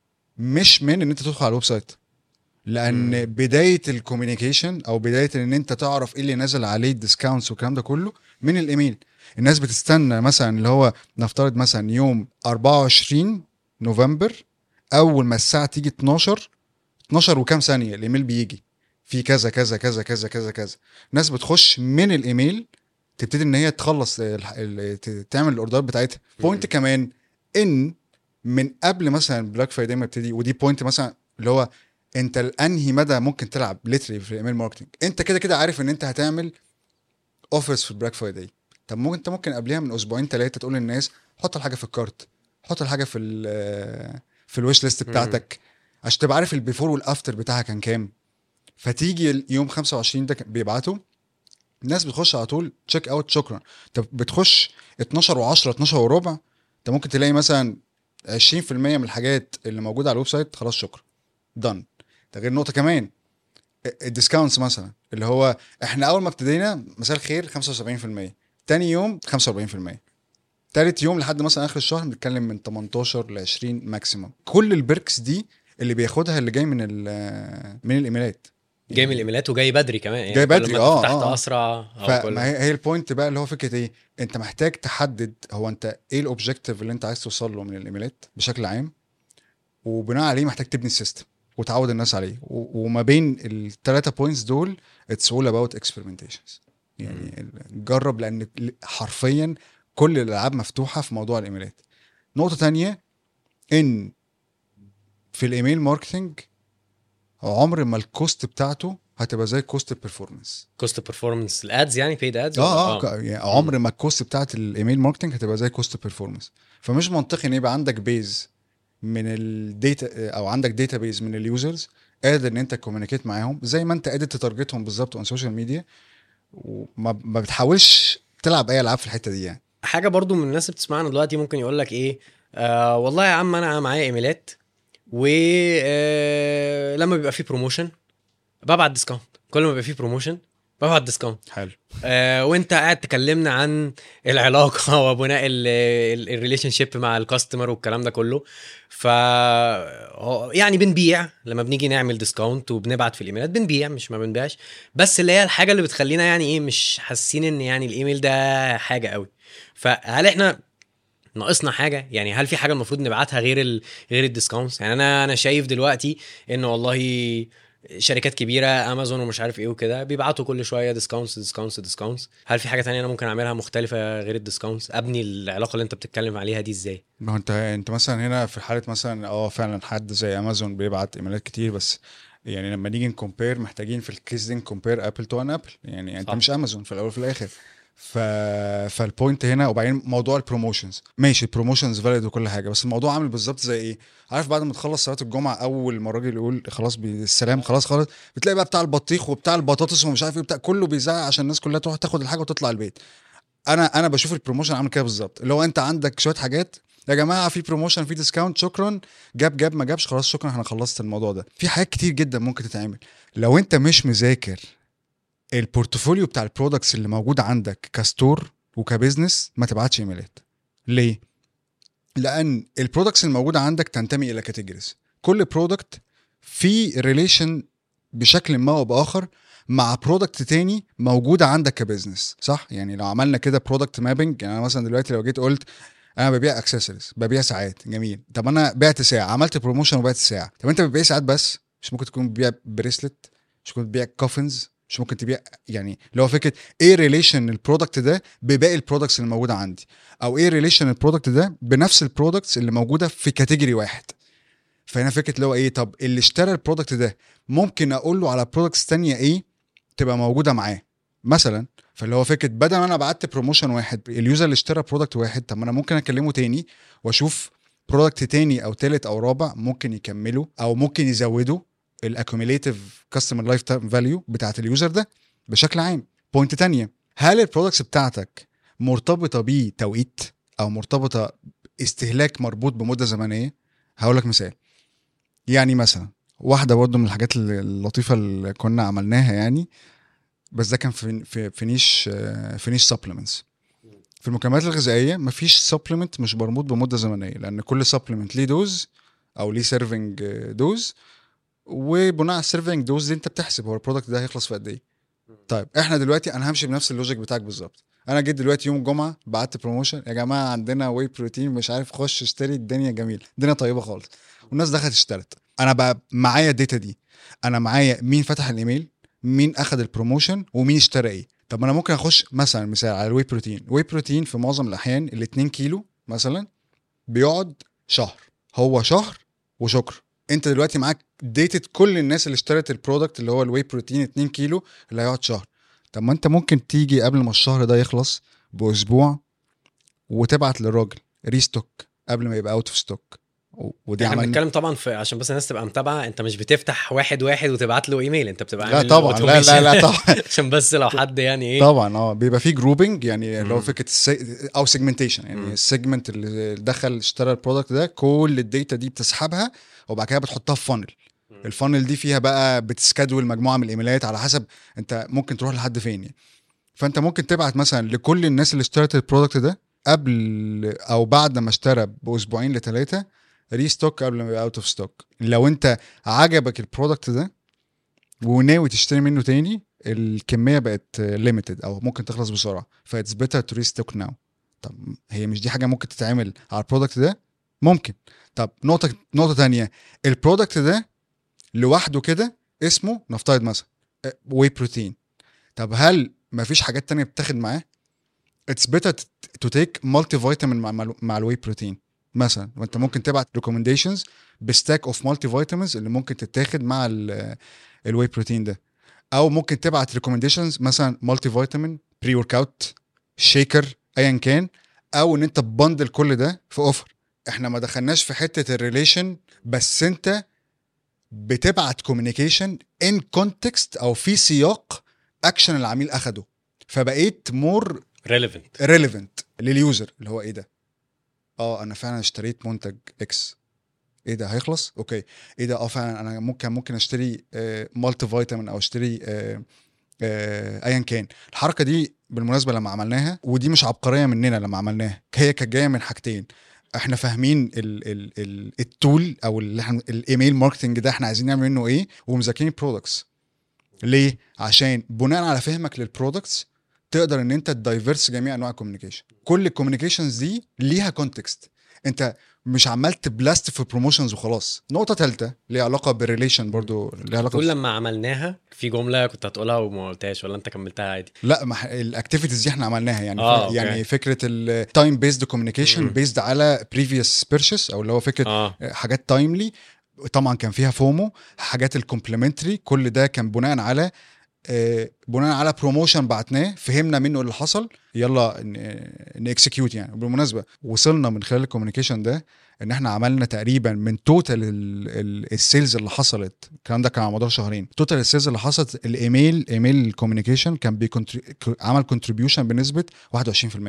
مش من ان انت تدخل على الويب سايت لان مم. بدايه الكوميونيكيشن او بدايه ان انت تعرف ايه اللي نازل عليه الديسكاونتس والكلام ده كله من الايميل الناس بتستنى مثلا اللي هو نفترض مثلا يوم 24 نوفمبر اول ما الساعه تيجي 12 12 وكام ثانيه الايميل بيجي في كذا كذا كذا كذا كذا كذا الناس بتخش من الايميل تبتدي ان هي تخلص الح- ال- ت- تعمل الاوردرات بتاعتها بوينت كمان ان من قبل مثلا بلاك فرايداي ما يبتدي ودي بوينت مثلا اللي هو انت لانهي مدى ممكن تلعب ليتري في الايميل ماركتنج انت كده كده عارف ان انت هتعمل اوفرز في البلاك فرايداي طب ممكن انت ممكن قبلها من اسبوعين ثلاثه تقول للناس حط الحاجه في الكارت حط الحاجه في ال في الويش ليست بتاعتك عشان تبقى عارف البيفور والافتر بتاعها كان كام فتيجي يوم 25 ده كان- بيبعتوا الناس بتخش على طول تشيك اوت شكرا طب بتخش 12 و10 12 وربع انت ممكن تلاقي مثلا 20% من الحاجات اللي موجوده على الويب سايت خلاص شكرا دن ده غير نقطه كمان الديسكاونتس مثلا اللي هو احنا اول ما ابتدينا مساء الخير 75% تاني يوم 45% تالت يوم لحد مثلا اخر الشهر بنتكلم من 18 ل 20 ماكسيموم كل البركس دي اللي بياخدها اللي جاي من ال- من الايميلات جاي من الايميلات وجاي بدري كمان يعني جاي كل بدري، ما آه، فتحت آه. اسرع أو كل- فما هي هي البوينت بقى اللي هو فكره ايه انت محتاج تحدد هو انت ايه الاوبجيكتيف اللي انت عايز توصل له من الايميلات بشكل عام وبناء عليه محتاج تبني السيستم وتعود الناس عليه و- وما بين الثلاثه بوينتس دول اتس اول اباوت اكسبيرمنتيشنز يعني ال- جرب لان حرفيا كل الالعاب مفتوحه في موضوع الايميلات نقطه تانية ان في الايميل ماركتنج عمر ما الكوست بتاعته هتبقى زي كوست البرفورمانس كوست برفورمانس الادز يعني بيد ادز اه اه ك- يعني عمر ما الكوست بتاعت الايميل ماركتنج هتبقى زي كوست بيرفورمانس فمش منطقي ان يبقى عندك بيز من الداتا او عندك داتا بيز من اليوزرز قادر ان انت تكومينيكيت معاهم زي ما انت قادر تتارجتهم بالظبط اون سوشيال ميديا وما ما بتحاولش تلعب اي العاب في الحته دي يعني حاجه برضو من الناس اللي بتسمعنا دلوقتي ممكن يقول لك ايه آه والله يا عم انا معايا ايميلات و آه لما بيبقى فيه بروموشن ببعت ديسكاونت كل ما بيبقى فيه بروموشن ببعت ديسكاونت حلو آه وانت قاعد تكلمنا عن العلاقه وبناء الريليشن شيب مع الكاستمر والكلام ده كله ف هو- يعني بنبيع لما بنيجي نعمل ديسكاونت وبنبعت في الايميلات بنبيع مش ما بنبيعش بس اللي هي الحاجه اللي بتخلينا يعني ايه مش حاسين ان يعني الايميل ده حاجه قوي فهل احنا ناقصنا حاجه يعني هل في حاجه المفروض نبعتها غير ال... غير الديسكاونتس يعني انا انا شايف دلوقتي ان والله شركات كبيره امازون ومش عارف ايه وكده بيبعتوا كل شويه ديسكاونتس ديسكاونتس ديسكاونتس هل في حاجه تانية انا ممكن اعملها مختلفه غير الديسكاونتس ابني العلاقه اللي انت بتتكلم عليها دي ازاي ما هو انت انت مثلا هنا في حاله مثلا اه فعلا حد زي امازون بيبعت ايميلات كتير بس يعني لما نيجي نكومبير محتاجين في الكيس دي نكومبير ابل تو ان ابل يعني انت صح. مش امازون في الاول وفي الاخر ف... فالبوينت هنا وبعدين موضوع البروموشنز ماشي البروموشنز فاليد وكل حاجه بس الموضوع عامل بالظبط زي ايه عارف بعد ما تخلص صلاه الجمعه اول ما الراجل يقول خلاص بالسلام خلاص خلاص بتلاقي بقى بتاع البطيخ وبتاع البطاطس ومش عارف ايه بتاع كله بيزعق عشان الناس كلها تروح تاخد الحاجه وتطلع البيت انا انا بشوف البروموشن عامل كده بالظبط اللي هو انت عندك شويه حاجات يا جماعه في بروموشن في ديسكاونت شكرا جاب جاب ما جابش خلاص شكرا احنا خلصت الموضوع ده في حاجات كتير جدا ممكن تتعمل لو انت مش مذاكر البورتفوليو بتاع البرودكتس اللي موجود عندك كستور وكبزنس ما تبعتش ايميلات ليه لان البرودكتس الموجوده عندك تنتمي الى كاتيجوريز كل برودكت في ريليشن بشكل ما او باخر مع برودكت تاني موجوده عندك كبزنس صح يعني لو عملنا كده برودكت مابنج يعني انا مثلا دلوقتي لو جيت قلت انا ببيع اكسسوارز ببيع ساعات جميل طب انا بعت ساعه عملت بروموشن وبعت ساعه طب انت بتبيع ساعات بس مش ممكن تكون بتبيع بريسلت مش ممكن تبيع كوفنز مش ممكن تبيع يعني اللي هو فكره ايه ريليشن البرودكت ده بباقي البرودكتس اللي موجوده عندي او ايه ريليشن البرودكت ده بنفس البرودكتس اللي موجوده في كاتيجوري واحد فهنا فكره اللي هو ايه طب اللي اشترى البرودكت ده ممكن اقول له على برودكتس تانية ايه تبقى موجوده معاه مثلا فاللي هو فكره بدل ما انا بعت بروموشن واحد اليوزر اللي اشترى برودكت واحد طب ما انا ممكن اكلمه تاني واشوف برودكت تاني او تالت او رابع ممكن يكملوا او ممكن يزودوا الاكوميليتيف كاستمر لايف تايم فاليو بتاعت اليوزر ده بشكل عام بوينت تانية هل البرودكتس بتاعتك مرتبطه بتوقيت او مرتبطه استهلاك مربوط بمده زمنيه هقول لك مثال يعني مثلا واحده برضو من الحاجات اللطيفه اللي كنا عملناها يعني بس ده كان في في في نيش آه، في نيش سبلمنتس في المكملات الغذائيه مفيش سبلمنت مش مربوط بمده زمنيه لان كل سبلمنت ليه دوز او ليه سيرفنج دوز وبناء على السيرفنج دوز دي انت بتحسب هو البرودكت ده هيخلص في قد ايه طيب احنا دلوقتي انا همشي بنفس اللوجيك بتاعك بالظبط انا جيت دلوقتي يوم الجمعه بعت بروموشن يا جماعه عندنا واي بروتين مش عارف خش اشتري الدنيا جميل الدنيا طيبه خالص والناس دخلت اشترت انا بقى معايا الداتا دي انا معايا مين فتح الايميل مين اخذ البروموشن ومين اشترى ايه طب ما انا ممكن اخش مثلا مثال على الواي بروتين الواي بروتين في معظم الاحيان ال 2 كيلو مثلا بيقعد شهر هو شهر وشكرا انت دلوقتي معاك ديتة كل الناس اللي اشترت البرودكت اللي هو الواي بروتين 2 كيلو اللي هيقعد شهر طب ما انت ممكن تيجي قبل ما الشهر ده يخلص باسبوع وتبعت للراجل ريستوك قبل ما يبقى اوت اوف ستوك ودي احنا عملنا بنتكلم طبعا في عشان بس الناس تبقى متابعه انت مش بتفتح واحد واحد وتبعت له ايميل انت بتبقى لا عامل طبعا لا لا لا automation. طبعا عشان بس لو حد يعني ايه طبعا اه بيبقى فيه جروبنج يعني اللي هو مم. فكره السي... او سيجمنتيشن يعني مم. السيجمنت اللي دخل اشترى البرودكت ده كل الداتا دي بتسحبها وبعد كده بتحطها في فانل مم. الفانل دي فيها بقى بتسكادول مجموعه من الايميلات على حسب انت ممكن تروح لحد فين يعني فانت ممكن تبعت مثلا لكل الناس اللي اشترت البرودكت ده قبل او بعد ما اشترى باسبوعين لثلاثه ريستوك قبل ما يبقى اوت اوف ستوك لو انت عجبك البرودكت ده وناوي تشتري منه تاني الكميه بقت ليميتد او ممكن تخلص بسرعه فاتس بيتر تو ريستوك ناو طب هي مش دي حاجه ممكن تتعمل على البرودكت ده ممكن طب نقطه نقطه تانية البرودكت ده لوحده كده اسمه نفترض مثلا واي بروتين طب هل مفيش حاجات تانية بتاخد معاه اتس بيتر تو تيك مالتي فيتامين مع مع, مع الواي بروتين مثلا وانت ممكن تبعت ريكومنديشنز بستاك اوف مالتي فيتامينز اللي ممكن تتاخد مع الواي بروتين ده او ممكن تبعت ريكومنديشنز مثلا مالتي فيتامين بري ورك اوت شيكر ايا كان او ان انت تبندل كل ده في اوفر احنا ما دخلناش في حته الريليشن بس انت بتبعت كوميونيكيشن ان كونتكست او في سياق اكشن العميل اخده فبقيت مور ريليفنت ريليفنت لليوزر اللي هو ايه ده اه انا فعلا اشتريت منتج اكس ايه ده هيخلص اوكي ايه ده اه فعلا انا ممكن ممكن اشتري آه مالتي فيتامين او اشتري آه آه، ايا كان الحركه دي بالمناسبه لما عملناها ودي مش عبقريه مننا لما عملناها هي كانت جايه من حاجتين احنا فاهمين ال ال ال التول او اللي احنا الايميل ماركتنج ده احنا عايزين نعمل منه ايه ومذاكرين برودكتس ليه عشان بناء على فهمك للبرودكتس تقدر ان انت تدايفرس جميع انواع الكوميونيكيشن كل الكوميونيكيشنز دي ليها كونتكست انت مش عمال تبلاست في بروموشنز وخلاص نقطه ثالثه ليها علاقه بالريليشن برضو ليها علاقه تقول لما عملناها في جمله كنت هتقولها وما قلتهاش ولا انت كملتها عادي لا ما الاكتيفيتيز دي احنا عملناها يعني آه، آه أوكي. يعني فكره التايم بيزد كوميونيكيشن مم. بيزد على بريفيوس بيرشيس او اللي هو فكره اه حاجات تايملي طبعا كان فيها فومو حاجات الكومبلمنتري كل ده كان بناء على آه، بناء على بروموشن بعتناه فهمنا منه اللي حصل يلا نكسكيوت يعني بالمناسبه وصلنا من خلال الكوميونيكيشن ده ان احنا عملنا تقريبا من توتال السيلز اللي حصلت الكلام ده كان على مدار شهرين توتال السيلز اللي حصلت الايميل ايميل الكوميونيكيشن كان بيكونتري... عمل كونتريبيوشن بنسبه 21%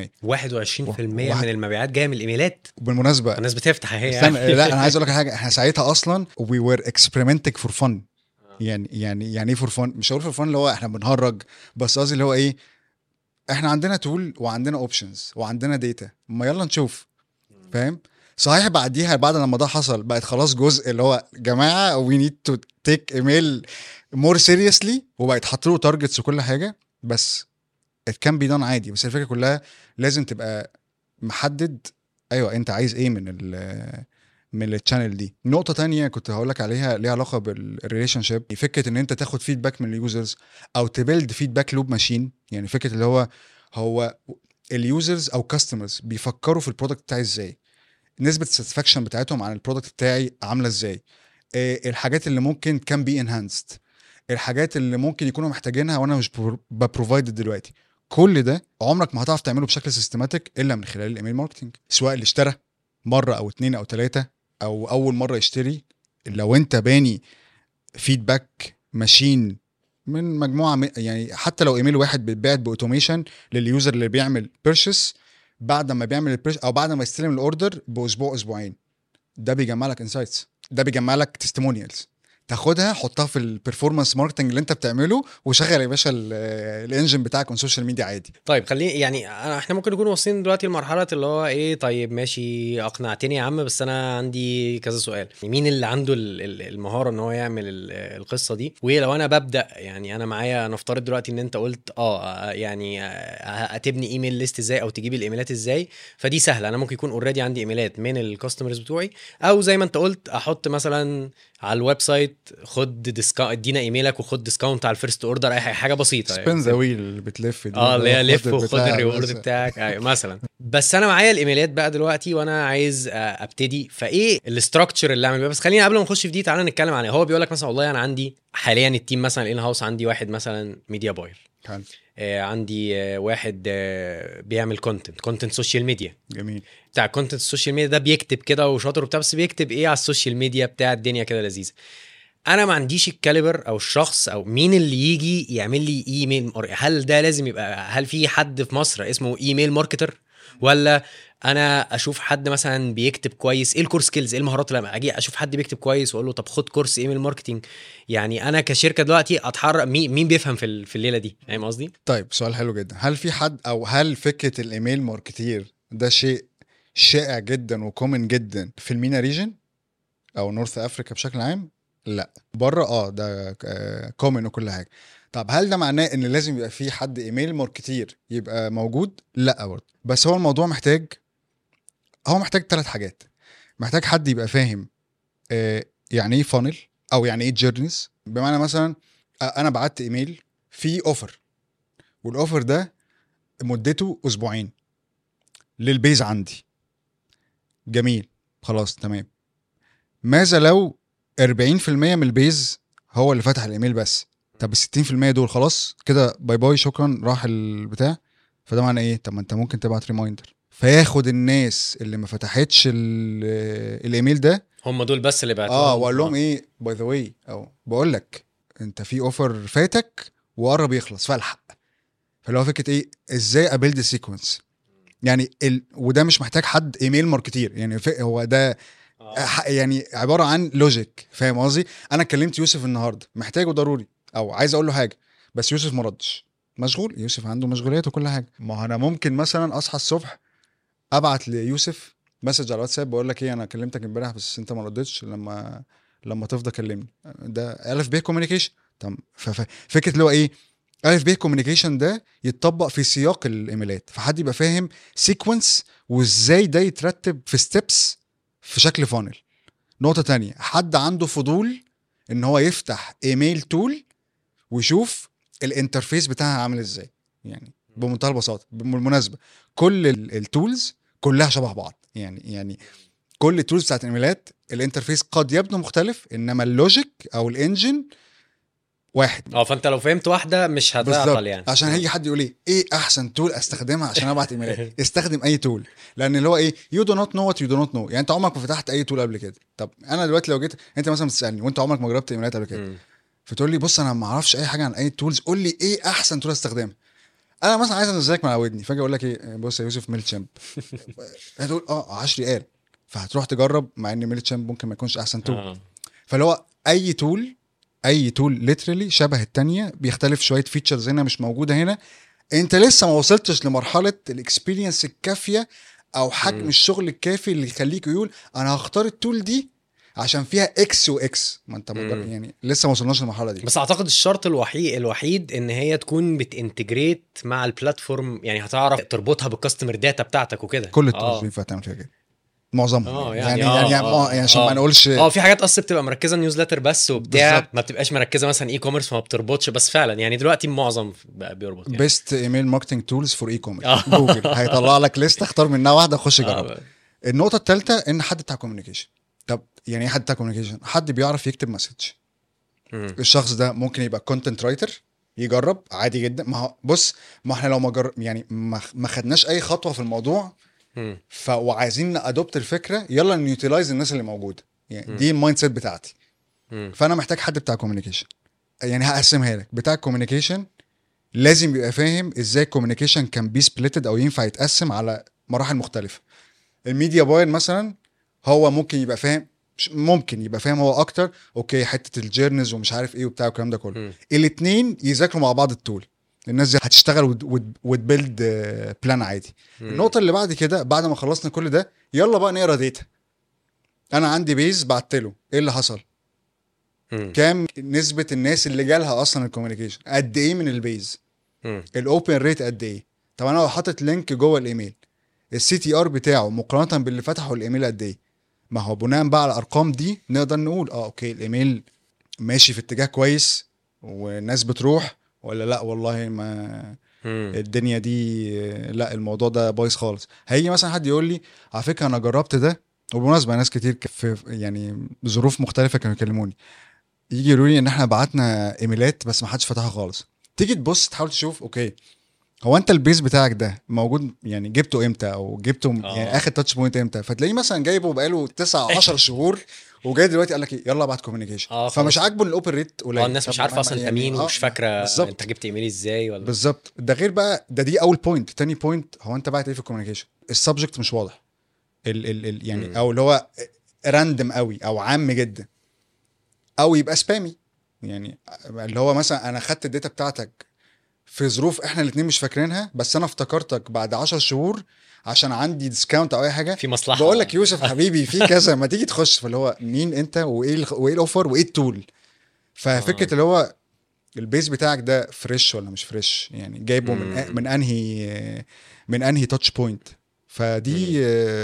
21% من واحد- المبيعات جايه من الايميلات وبالمناسبه الناس بتفتح اهي استنى يعني. لا انا عايز اقول لك حاجه احنا ساعتها اصلا وي وير اكسبيرمنتنج فور فن يعني يعني يعني ايه فور فن مش هقول فور فن اللي هو احنا بنهرج بس قصدي اللي هو ايه احنا عندنا تول وعندنا اوبشنز وعندنا داتا ما يلا نشوف فاهم صحيح بعديها بعد لما ده حصل بقت خلاص جزء اللي هو جماعه وي نيد تو تيك ايميل مور سيريسلي وبقت حاط له تارجتس وكل حاجه بس ات كان بي دان عادي بس الفكره كلها لازم تبقى محدد ايوه انت عايز ايه من ال من التشانل دي نقطه تانية كنت هقول لك عليها ليها علاقه بالريليشن شيب فكره ان انت تاخد فيدباك من اليوزرز او تبيلد فيدباك لوب ماشين يعني فكره اللي هو هو اليوزرز او كاستمرز بيفكروا في البرودكت بتاعي ازاي نسبه الساتسفاكشن بتاعتهم عن البرودكت بتاعي عامله ازاي إيه الحاجات اللي ممكن كان بي انهانسد الحاجات اللي ممكن يكونوا محتاجينها وانا مش ببروفايد دلوقتي كل ده عمرك ما هتعرف تعمله بشكل سيستماتيك الا من خلال الايميل ماركتنج سواء اللي اشترى مره او اتنين او تلاته او اول مره يشتري لو انت باني فيدباك ماشين من مجموعه م- يعني حتى لو ايميل واحد بيتبعت باوتوميشن لليوزر اللي بيعمل بيرشيس بعد ما بيعمل البيرش او بعد ما يستلم الاوردر باسبوع اسبوعين ده بيجمع لك انسايتس ده بيجمع لك تستيمونيالز تاخدها حطها في البرفورمانس ماركتنج اللي انت بتعمله وشغل يا باشا ال- الانجن بتاعك اون سوشيال ميديا عادي طيب خليني يعني أنا- احنا ممكن نكون واصلين دلوقتي لمرحله اللي هو ايه طيب ماشي اقنعتني يا عم بس انا عندي كذا سؤال مين اللي عنده ال- ال- المهاره ان هو يعمل ال- القصه دي ولو انا ببدا يعني انا معايا نفترض دلوقتي ان انت قلت اه يعني آه، هتبني ايميل ليست ازاي او تجيب الايميلات ازاي فدي سهله انا ممكن يكون اوريدي عندي ايميلات من الكاستمرز بتوعي او زي ما انت قلت احط مثلا على الويب سايت خد ديسكاونت ادينا ايميلك وخد ديسكاونت على الفيرست اوردر اي حاجة- حاجه بسيطه سبين ذا ويل اللي بتلف دي اه اللي هي خد لف وخد البتاع الريورد بس. بتاعك ايوه مثلا بس انا معايا الايميلات بقى دلوقتي وانا عايز آه، ابتدي فايه الاستراكشر اللي اعمل بيه بس خلينا قبل ما نخش في دي تعالى نتكلم عن هو بيقول لك مثلا والله انا عندي حاليا التيم مثلا الان هاوس عندي واحد مثلا ميديا باير حلو. آه عندي آه واحد آه بيعمل كونتنت كونتنت سوشيال ميديا جميل بتاع كونتنت السوشيال ميديا ده بيكتب كده وشاطر وبتاع بس بيكتب ايه على السوشيال ميديا بتاع الدنيا كده لذيذه انا ما عنديش الكاليبر او الشخص او مين اللي يجي يعمل لي ايميل هل ده لازم يبقى هل في حد في مصر اسمه ايميل ماركتر ولا انا اشوف حد مثلا بيكتب كويس ايه الكور سكيلز ايه المهارات اللي اجي اشوف حد بيكتب كويس واقول له طب خد كورس ايميل ماركتنج يعني انا كشركه دلوقتي اتحرك مين مين بيفهم في ال- في الليله دي فاهم قصدي طيب سؤال حلو جدا هل في حد او هل فكره الايميل ماركتير ده شيء شائع جدا وكومن جدا في المينا ريجن او نورث افريكا بشكل عام لا بره اه ده كومن وكل حاجه طب هل ده معناه ان لازم يبقى في حد ايميل ماركتير يبقى موجود لا برضه بس هو الموضوع محتاج هو محتاج ثلاث حاجات محتاج حد يبقى فاهم آه، يعني ايه فانل او يعني ايه جيرنيز بمعنى مثلا آه، انا بعت ايميل فيه اوفر والاوفر ده مدته اسبوعين للبيز عندي جميل خلاص تمام ماذا لو 40% من البيز هو اللي فتح الايميل بس طب ال 60% دول خلاص كده باي باي شكرا راح البتاع فده معنى ايه طب ما انت ممكن تبعت ريمايندر فياخد الناس اللي ما فتحتش ال- الايميل ده هم دول بس اللي بعتوا اه واقول لهم ايه باي ذا واي او بقول لك انت في اوفر فاتك وقرب يخلص فالحق فاللي هو فكره ايه ازاي ابيلد سيكونس يعني ال... وده مش محتاج حد ايميل ماركتير يعني ف... هو ده آه. ح- يعني عباره عن لوجيك فاهم قصدي انا كلمت يوسف النهارده محتاجه ضروري او عايز اقول له حاجه بس يوسف ما ردش مشغول يوسف عنده مشغوليات وكل حاجه ما هو انا ممكن مثلا اصحى الصبح ابعت ليوسف مسج على الواتساب بقول لك ايه انا كلمتك امبارح بس انت ما ردتش لما لما تفضى كلمني ده الف ب كوميونيكيشن طب ففكره اللي هو ايه الف ب كوميونيكيشن ده يتطبق في سياق الايميلات فحد يبقى فاهم سيكونس وازاي ده يترتب في ستيبس في شكل فانل نقطه تانية حد عنده فضول ان هو يفتح ايميل تول ويشوف الانترفيس بتاعها عامل ازاي يعني بمنتهى البساطه بالمناسبه كل التولز كلها شبه بعض يعني يعني كل التولز بتاعت الايميلات الانترفيس قد يبدو مختلف انما اللوجيك او الانجن واحد اه فانت لو فهمت واحده مش هتعطل يعني عشان هيجي حد يقول ايه ايه احسن تول استخدمها عشان ابعت ايميلات استخدم اي تول لان اللي هو ايه يو دو نوت نو وات يو دو نوت نو يعني انت عمرك ما فتحت اي تول قبل كده طب انا دلوقتي لو جيت انت مثلا بتسالني وانت عمرك ما جربت ايميلات قبل كده فتقول لي بص انا ما اعرفش اي حاجه عن اي تولز قول لي ايه احسن تول استخدمها انا مثلا عايز انزلك من على ودني فاجي اقول لك ايه بص يا يوسف ميل تشامب هتقول اه 10 ريال فهتروح تجرب مع ان ميل تشامب ممكن ما يكونش احسن تول آه. فاللي هو اي تول اي تول ليترلي شبه التانية بيختلف شويه فيتشرز هنا مش موجوده هنا انت لسه ما وصلتش لمرحله الاكسبيرينس الكافيه او حجم م. الشغل الكافي اللي يخليك يقول انا هختار التول دي عشان فيها اكس واكس ما انت يعني لسه ما وصلناش للمرحله دي بس اعتقد الشرط الوحيد الوحيد ان هي تكون بتانتجريت مع البلاتفورم يعني هتعرف تربطها بالكاستمر داتا بتاعتك وكده كل التولز آه. ينفع تعمل كده معظمهم اه يعني يعني يعني, يعني, آه يعني عشان ما نقولش اه في حاجات اصلا بتبقى مركزه نيوزلتر بس وبتاع بالزبط. ما بتبقاش مركزه مثلا اي كوميرس فما بتربطش بس فعلا يعني دلوقتي معظم بقى بيربط يعني. بيست ايميل ماركتنج تولز فور اي كوميرس جوجل هيطلع لك ليست اختار منها واحده خش جرب آه النقطه الثالثه ان حد بتاع كوميونيكيشن طب يعني ايه حد بتاع كوميونيكيشن حد بيعرف يكتب مسج الشخص ده ممكن يبقى كونتنت رايتر يجرب عادي جدا ما هو بص ما احنا لو ما جر... يعني ما خدناش اي خطوه في الموضوع ف وعايزين نادوبت الفكره يلا نيوتيلايز الناس اللي موجوده يعني دي المايند سيت بتاعتي فانا محتاج حد بتاع كوميونيكيشن يعني هقسمها لك بتاع الكوميونيكيشن لازم يبقى فاهم ازاي الكوميونيكيشن كان بي سبليتد او ينفع يتقسم على مراحل مختلفه الميديا باير مثلا هو ممكن يبقى فاهم ممكن يبقى فاهم هو اكتر اوكي حته الجيرنز ومش عارف ايه وبتاع والكلام ده كله الاثنين يذاكروا مع بعض التول الناس دي هتشتغل وتبيلد بلان عادي مم. النقطه اللي بعد كده بعد ما خلصنا كل ده يلا بقى نقرا داتا انا عندي بيز بعت له ايه اللي حصل مم. كام نسبه الناس اللي جالها اصلا الكوميونيكيشن قد ايه من البيز الاوبن ريت قد ايه طب انا لو حاطط لينك جوه الايميل السي تي ار بتاعه مقارنه باللي فتحوا الايميل قد ايه ما هو بناء بقى على الارقام دي نقدر نقول اه اوكي الايميل ماشي في اتجاه كويس والناس بتروح ولا لا والله ما الدنيا دي لا الموضوع ده بايظ خالص هيجي مثلا حد يقول لي على فكره انا جربت ده وبالمناسبه ناس كتير في يعني ظروف مختلفه كانوا يكلموني يجي يقولوا لي ان احنا بعتنا ايميلات بس ما حدش فتحها خالص تيجي تبص تحاول تشوف اوكي هو انت البيز بتاعك ده موجود يعني جبته امتى او جبته آه. يعني اخر تاتش بوينت امتى فتلاقيه مثلا جايبه بقاله 9 10 شهور وجاي دلوقتي قال لك ايه يلا ابعت كوميونيكيشن آه فمش عاجبه الاوبن ريت قليل اه الناس مش عارفه اصلا انت مين يعني ومش فاكره بالزبط. انت جبت ايميل ازاي ولا بالظبط ده غير بقى ده دي اول بوينت تاني بوينت هو انت بعت ايه في الكوميونيكيشن السبجكت مش واضح ال ال ال يعني م. او اللي هو راندم قوي او عام جدا او يبقى سبامي يعني اللي هو مثلا انا خدت الداتا بتاعتك في ظروف احنا الاثنين مش فاكرينها بس انا افتكرتك بعد 10 شهور عشان عندي ديسكاونت او اي حاجه في مصلحه بقول لك يوسف حبيبي في كذا ما تيجي تخش فاللي هو مين انت وايه وايه الاوفر وايه التول ففكره آه. اللي هو البيز بتاعك ده فريش ولا مش فريش يعني جايبه مم. من من انهي من انهي تاتش بوينت فدي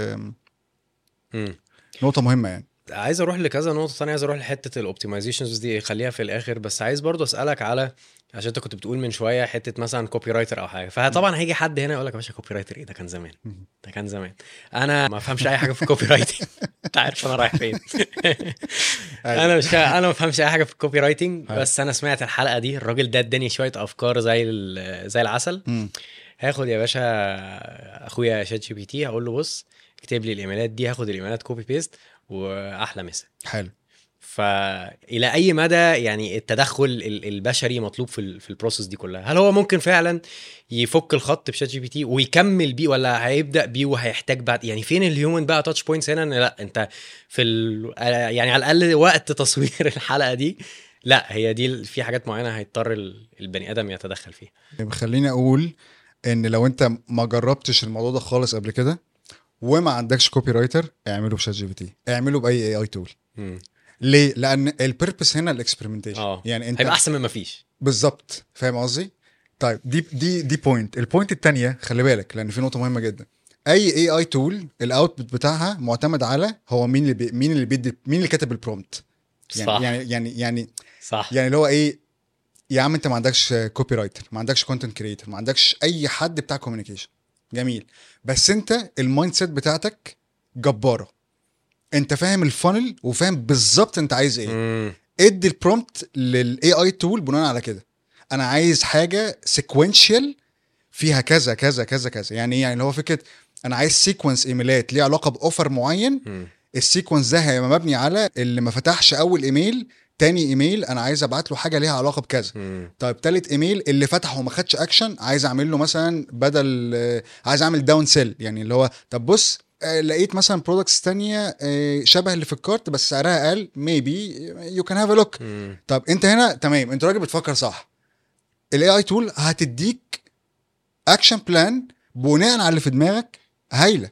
مم. نقطه مهمه يعني عايز اروح لكذا نقطه ثانيه عايز اروح لحته الاوبتمايزيشنز دي خليها في الاخر بس عايز برضو اسالك على عشان انت كنت بتقول من شويه حته مثلا كوبي رايتر او حاجه فطبعا هيجي حد هنا يقول لك يا باشا كوبي رايتر ايه ده كان زمان ده كان زمان انا ما افهمش اي حاجه في الكوبي رايتنج انت عارف انا رايح فين أيوة. انا مش انا ما بفهمش اي حاجه في الكوبي رايتنج أيوة. بس انا سمعت الحلقه دي الراجل ده اداني شويه افكار زي زي العسل هاخد يا باشا اخويا شات جي بي تي هقول له بص اكتب لي الايميلات دي هاخد الايميلات كوبي بيست واحلى مسا حلو فالى اي مدى يعني التدخل البشري مطلوب في في البروسيس دي كلها هل هو ممكن فعلا يفك الخط بشات جي بي تي ويكمل بيه ولا هيبدا بيه وهيحتاج بعد يعني فين الهيومن بقى تاتش بوينتس هنا ان لا انت في ال... يعني على الاقل وقت تصوير الحلقه دي لا هي دي ال- في حاجات معينه هيضطر ال- البني ادم يتدخل فيها خليني اقول ان لو انت ما جربتش الموضوع ده خالص قبل كده وما عندكش كوبي رايتر اعمله بشات جي بي تي اعمله باي اي اي تول مم. ليه لان البيربس هنا الاكسبيرمنتيشن اه يعني انت هيبقى احسن من ما فيش بالظبط فاهم قصدي طيب دي دي دي بوينت البوينت الثانيه خلي بالك لان في نقطه مهمه جدا اي اي اي تول الاوتبوت بتاعها معتمد على هو مين اللي بي مين اللي بيدي مين اللي كاتب البرومبت يعني صح يعني يعني يعني صح يعني اللي هو ايه يا عم انت ما عندكش كوبي رايتر ما عندكش كونتنت كريتور ما عندكش اي حد بتاع كوميونيكيشن جميل بس انت المايند سيت بتاعتك جباره انت فاهم الفانل وفاهم بالظبط انت عايز ايه مم. ادي البرومبت للاي اي تول بناء على كده انا عايز حاجه سيكونشال فيها كذا كذا كذا كذا يعني ايه يعني اللي هو فكره انا عايز سيكونس ايميلات ليه علاقه باوفر معين مم. السيكونس ده هيبقى مبني على اللي ما فتحش اول ايميل تاني ايميل انا عايز ابعت له حاجه ليها علاقه بكذا مم. طيب تالت ايميل اللي فتحه وما خدش اكشن عايز اعمل له مثلا بدل آه، عايز اعمل داون سيل يعني اللي هو طب بص آه، لقيت مثلا برودكتس تانية آه، شبه اللي في الكارت بس سعرها اقل ميبي يو كان هاف ا لوك مم. طب انت هنا تمام انت راجل بتفكر صح الاي اي تول هتديك اكشن بلان بناء على اللي في دماغك هايله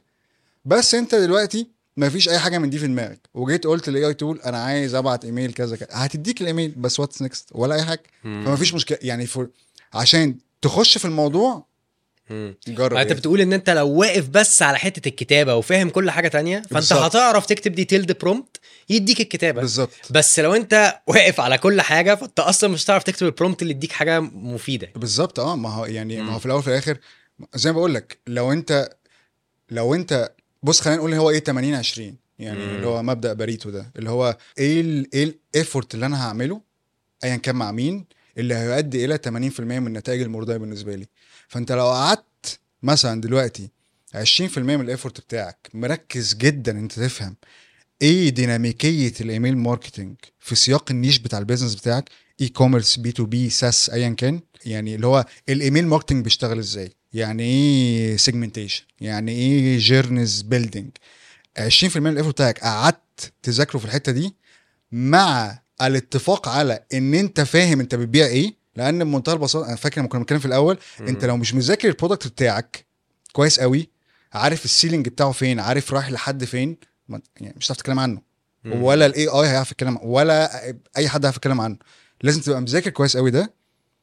بس انت دلوقتي ما فيش اي حاجه من دي في دماغك وجيت قلت للاي اي تول انا عايز ابعت ايميل كذا كذا هتديك الايميل بس واتس نيكست ولا اي حاجه مم. فما فيش مشكله يعني فور عشان تخش في الموضوع مم. جرب انت يعني. بتقول ان انت لو واقف بس على حته الكتابه وفاهم كل حاجه تانية فانت بالظبط. هتعرف تكتب ديتيلد برومبت يديك الكتابه بالظبط بس لو انت واقف على كل حاجه فانت اصلا مش هتعرف تكتب البرومبت اللي يديك حاجه مفيده بالظبط اه ما هو يعني ما مم. هو في الاول وفي الاخر زي ما بقول لك لو انت لو انت بص خلينا نقول هو ايه 80 20 يعني مم. اللي هو مبدا باريتو ده اللي هو ايه ال ايه الايفورت اللي انا هعمله ايا كان مع مين اللي هيؤدي الى 80% من النتائج المرضيه بالنسبه لي فانت لو قعدت مثلا دلوقتي 20% من الايفورت بتاعك مركز جدا انت تفهم ايه ديناميكيه الايميل ماركتنج في سياق النيش بتاع البيزنس بتاعك اي كوميرس بي تو بي ساس ايا كان يعني اللي هو الايميل ماركتنج بيشتغل ازاي يعني ايه سيجمنتيشن يعني ايه جيرنز بيلدينج 20% من الايفورت بتاعك قعدت تذاكره في الحته دي مع الاتفاق على ان انت فاهم انت بتبيع ايه لان بمنتهى البساطه انا فاكر لما كنا بنتكلم في الاول انت لو مش مذاكر البرودكت بتاعك كويس قوي عارف السيلينج بتاعه فين عارف رايح لحد فين ما- يعني مش هتعرف تتكلم عنه مم. ولا الاي اي هيعرف يتكلم ولا اي حد هيعرف يتكلم عنه لازم تبقى مذاكر كويس قوي ده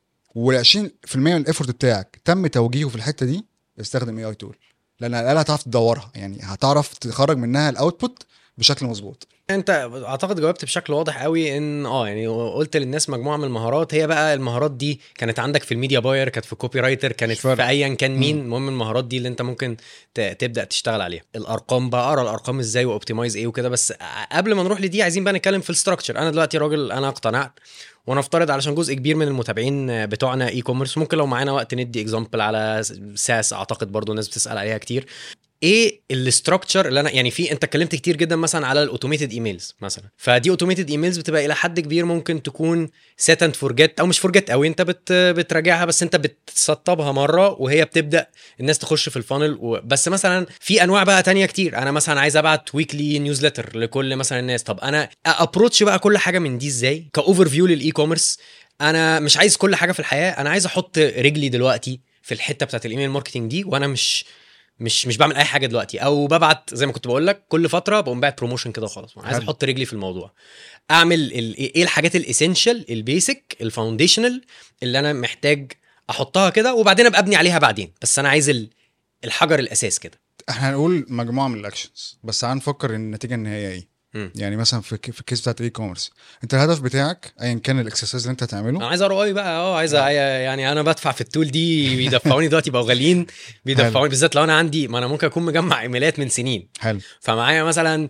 وال 20% من الايفورت بتاعك تم توجيهه في الحته دي استخدم اي اي تول لان على الاقل هتعرف تدورها يعني هتعرف تخرج منها الاوتبوت بشكل مظبوط انت اعتقد جاوبت بشكل واضح قوي ان اه يعني قلت للناس مجموعه من المهارات هي بقى المهارات دي كانت عندك في الميديا باير كانت في كوبي رايتر كانت مش فارقة. في ايا كان مين المهم المهارات دي اللي انت ممكن ت- تبدا تشتغل عليها الارقام بقى اقرا الارقام ازاي واوبتمايز ايه وكده بس قبل ما نروح لدي عايزين بقى نتكلم في الستراكشر انا دلوقتي راجل انا اقتنعت ونفترض علشان جزء كبير من المتابعين بتوعنا اي كوميرس ممكن لو معانا وقت ندي اكزامبل على ساس اعتقد برضو الناس بتسال عليها كتير ايه الاستراكشر اللي انا يعني في انت اتكلمت كتير جدا مثلا على الاوتوميتد ايميلز مثلا فدي اوتوميتد ايميلز بتبقى الى حد كبير ممكن تكون سيت اند فورجيت او مش فورجيت قوي انت بت بتراجعها بس انت بتسطبها مره وهي بتبدا الناس تخش في الفانل و... بس مثلا في انواع بقى تانية كتير انا مثلا عايز ابعت ويكلي نيوزلتر لكل مثلا الناس طب انا ابروتش بقى كل حاجه من دي ازاي كاوفر فيو للاي كوميرس انا مش عايز كل حاجه في الحياه انا عايز احط رجلي دلوقتي في الحته بتاعت الايميل ماركتنج دي وانا مش مش مش بعمل اي حاجه دلوقتي او ببعت زي ما كنت بقول لك كل فتره بقوم باعت بروموشن كده وخلاص عايز حلو. احط رجلي في الموضوع اعمل ال- ايه الحاجات الاسينشال البيسك الفاونديشنال اللي انا محتاج احطها كده وبعدين ابقى ابني عليها بعدين بس انا عايز ال- الحجر الاساس كده احنا هنقول مجموعه من الاكشنز بس تعال نفكر ان النتيجه النهائيه ايه مم. يعني مثلا في في الكيس بتاعت الاي كوميرس انت الهدف بتاعك ايا كان الاكسسوارز اللي انت هتعمله انا عايز ار بقى اه عايز يعني انا بدفع في التول دي بيدفعوني دلوقتي بقوا غاليين بيدفعوني بالذات لو انا عندي ما انا ممكن اكون مجمع ايميلات من سنين حلو فمعايا مثلا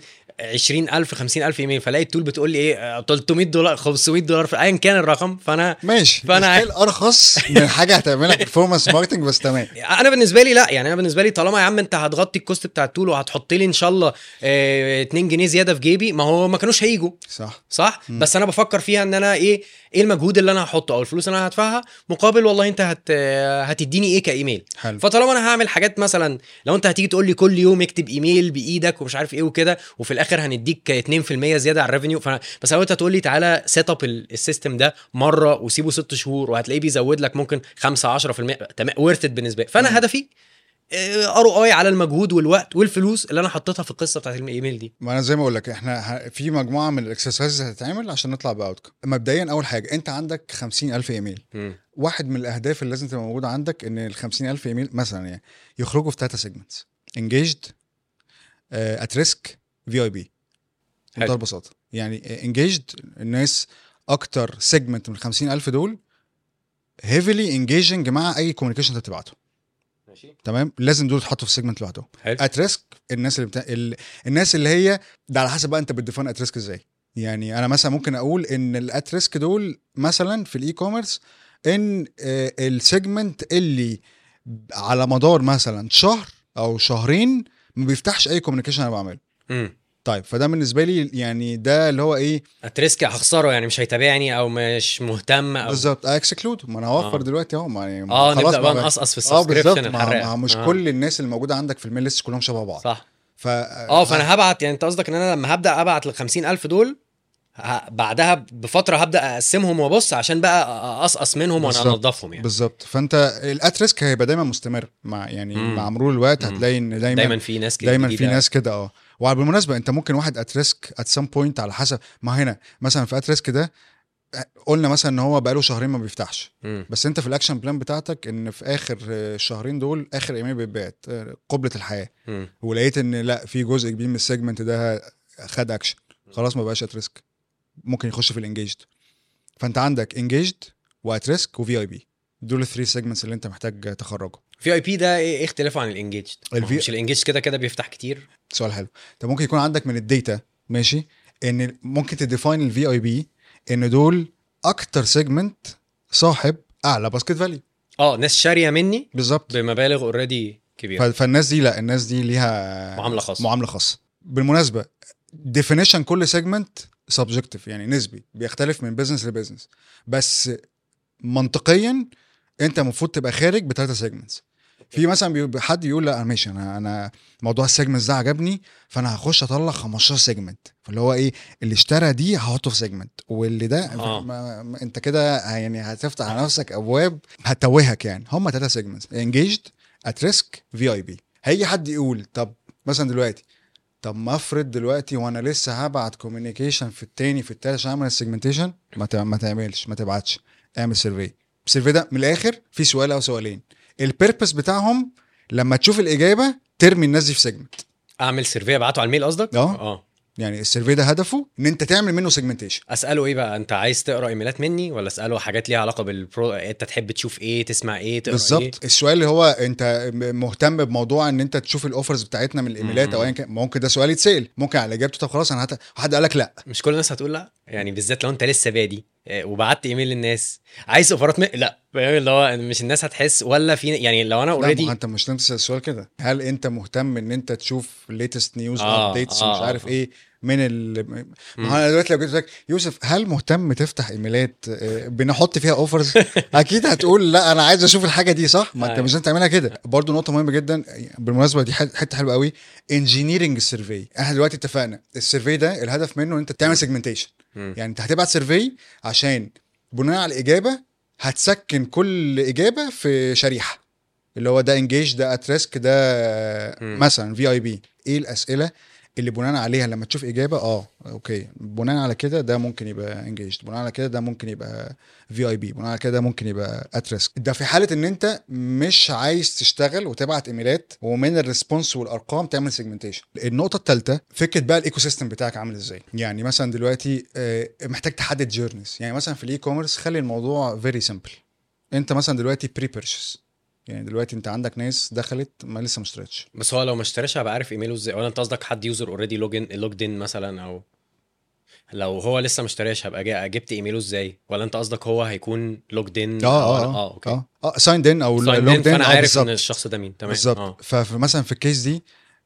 20000 50000 ايميل فلاقي التول بتقول لي ايه آه، 300 دولار 500 دولار في ايا كان الرقم فانا ماشي فأنا فانا ستيل ارخص من حاجه هتعملها برفورمانس ماركتنج بس تمام انا بالنسبه لي لا يعني انا بالنسبه لي طالما يا عم انت هتغطي الكوست بتاع التول وهتحط لي ان شاء الله اه 2 جنيه زياده في جيبي ما هو ما كانوش هيجوا صح صح م. بس انا بفكر فيها ان انا ايه ايه المجهود اللي انا هحطه او الفلوس اللي انا هدفعها مقابل والله انت هت آه، هتديني ايه كايميل حلو فطالما انا هعمل حاجات مثلا لو انت هتيجي تقول لي كل يوم اكتب ايميل بايدك ومش عارف ايه وكده وفي الاخر الاخر هنديك 2% زياده على الريفينيو فانا بس لو انت تقول لي تعالى سيت اب السيستم ده مره وسيبه ست شهور وهتلاقيه بيزود لك ممكن 5 10% تمام ورثت بالنسبه لي فانا مم. هدفي ار او اي على المجهود والوقت والفلوس اللي انا حطيتها في القصه بتاعت الايميل دي ما انا زي ما اقول لك احنا ه- في مجموعه من الاكسرسايز هتتعمل عشان نطلع باوتكم مبدئيا اول حاجه انت عندك 50000 ايميل مم. واحد من الاهداف اللي لازم تبقى موجوده عندك ان ال 50000 ايميل مثلا يعني يخرجوا في ثلاثه سيجمنتس انجيجد ات ريسك في اي بي بمنتهى حلو. البساطه يعني انجيجد الناس اكتر سيجمنت من ال 50000 دول هيفلي انجيجنج مع اي كوميونيكيشن انت بتبعته ماشي تمام لازم دول يتحطوا في سيجمنت لوحدهم حلو ات ريسك الناس اللي بتا... ال... الناس اللي هي ده على حسب بقى انت بتديفاين ات ريسك ازاي يعني انا مثلا ممكن اقول ان الات ريسك دول مثلا في الاي كوميرس ان آه، السيجمنت اللي على مدار مثلا شهر او شهرين ما بيفتحش اي كوميونيكيشن انا بعمله امم طيب فده بالنسبه لي يعني ده اللي هو ايه هتريسك هخسره يعني مش هيتابعني او مش مهتم او بالظبط اكسكلود ما انا هوفر آه. دلوقتي اهو ما يعني اه خلاص نبدا بقى ما- نقصقص في اه بالظبط السبسكريبشن ما, الحراق ما مش آه. كل الناس اللي موجوده عندك في الميل ليست كلهم شبه بعض صح ف اه فانا هبعت يعني انت قصدك ان انا لما هبدا ابعت لل 50000 دول ه- بعدها بفره هبدا اقسمهم وابص عشان بقى اقصقص منهم وانا بالظبط. انضفهم يعني بالظبط فانت الات ريسك هيبقى دايما مستمر مع يعني مم. مع مرور الوقت مم. هتلاقي ان دايما دايما في ناس كده دايما في جديدة. ناس كده اه وبالمناسبه انت ممكن واحد ات ريسك ات سام بوينت على حسب ما هنا مثلا في ات ريسك ده قلنا مثلا ان هو بقاله شهرين ما بيفتحش مم. بس انت في الاكشن بلان بتاعتك ان في اخر آه، الشهرين دول اخر ايميل بيتبعت آه، قبله الحياه مم. ولقيت ان لا في جزء كبير من السيجمنت ده خد اكشن خلاص ما بقاش ات ريسك ممكن يخش في الانجيجد فانت عندك انجيجد وات ريسك وفي اي بي دول الثري سيجمنتس اللي انت محتاج تخرجهم في اي بي ده ايه إيه اختلافه عن الانجيجد الفي- مش الانجيجد كده كده بيفتح كتير سؤال حلو انت ممكن يكون عندك من الداتا ماشي ان ممكن تديفاين الفي اي بي ان دول اكتر سيجمنت صاحب اعلى باسكت فاليو اه ناس شاريه مني بالظبط بمبالغ اوريدي ف- كبيره فالناس دي لا الناس دي ليها معاملة خاصة. معامله خاصه بالمناسبه ديفينيشن كل سيجمنت سبجكتيف يعني نسبي بيختلف من بزنس لبزنس بس منطقيا انت المفروض تبقى خارج بثلاثه سيجمنتس في مثلا بيبقى حد يقول لا ماشي انا انا موضوع السيجمنتس ده عجبني فانا هخش اطلع 15 سيجمنت فاللي هو ايه اللي اشترى دي هحطه في سيجمنت واللي ده آه. ما ما انت كده يعني هتفتح على نفسك ابواب هتوهك يعني هم ثلاثه سيجمنتس انجيجد ات ريسك في اي بي هيجي حد يقول طب مثلا دلوقتي طب ما افرض دلوقتي وانا لسه هبعت كوميونيكيشن في التاني في التالت عشان اعمل السيجمنتيشن ما تع- ما تعملش ما تبعتش اعمل سيرفي السيرفي ده من الاخر في سؤال او سؤالين البيربس بتاعهم لما تشوف الاجابه ترمي الناس دي في سيجمنت اعمل سيرفي ابعته على الميل قصدك اه. اه يعني السيرفي ده هدفه ان انت تعمل منه سيجمنتيشن اساله ايه بقى انت عايز تقرا ايميلات مني ولا اساله حاجات ليها علاقه بالبرو انت تحب تشوف ايه تسمع ايه تقرا ايه بالظبط السؤال اللي هو انت م- مهتم بموضوع ان انت تشوف الاوفرز بتاعتنا من الايميلات او ايا كان ممكن ده سؤال يتسال ممكن على اجابته طب خلاص انا هت... حد قال لك لا مش كل الناس هتقول لا يعني بالذات لو انت لسه بادي آه، وبعت ايميل للناس عايز اوفرات م... لا فاهم اللي هو مش الناس هتحس ولا في يعني لو انا لا ما هو اوريدي انت مش لازم تسال السؤال كده هل انت مهتم ان انت تشوف ليتست نيوز آه، ابديتس آه، ومش عارف آه. ايه من ال ما هو انا دلوقتي لو جيت لك يوسف هل مهتم تفتح ايميلات آه، بنحط فيها اوفرز اكيد هتقول لا انا عايز اشوف الحاجه دي صح ما انت أيوة. مش لازم تعملها كده برضو نقطه مهمه جدا بالمناسبه دي حت- حته حلوه قوي انجينيرنج السيرفي احنا دلوقتي اتفقنا السيرفي ده الهدف منه ان انت تعمل سيجمنتيشن مم. يعني انت هتبعت سيرفي عشان بناء على الاجابه هتسكن كل اجابه في شريحه اللي هو ده انجيج ده ات ريسك ده مم. مثلا في اي بي ايه الاسئله اللي بناء عليها لما تشوف اجابه اه اوكي بناء على كده ده ممكن يبقى انجيج بناء على كده ده ممكن يبقى في اي بي بناء على كده ده ممكن يبقى ات ريسك ده في حاله ان انت مش عايز تشتغل وتبعت ايميلات ومن الريسبونس والارقام تعمل سيجمنتيشن النقطه الثالثه فكره بقى الايكو سيستم بتاعك عامل ازاي يعني مثلا دلوقتي آه، محتاج تحدد جيرنيز يعني مثلا في الاي كوميرس خلي الموضوع فيري سمبل انت مثلا دلوقتي بري بيرشيز يعني دلوقتي انت عندك ناس دخلت ما لسه ما اشترتش بس هو لو ما اشتراش هبقى عارف ايميله ازاي ولا انت قصدك حد يوزر اوريدي لوجن لوجد ان مثلا او لو هو لسه ما اشتراش هبقى جا- جبت ايميله ازاي ولا انت قصدك هو هيكون لوجد ان اه اه اه اه اوكي اه, آه سايند ان او Signed in، لوجد ان فانا اه عارف ان بالظبط الشخص ده مين تمام بالظبط اه فمثلا في الكيس دي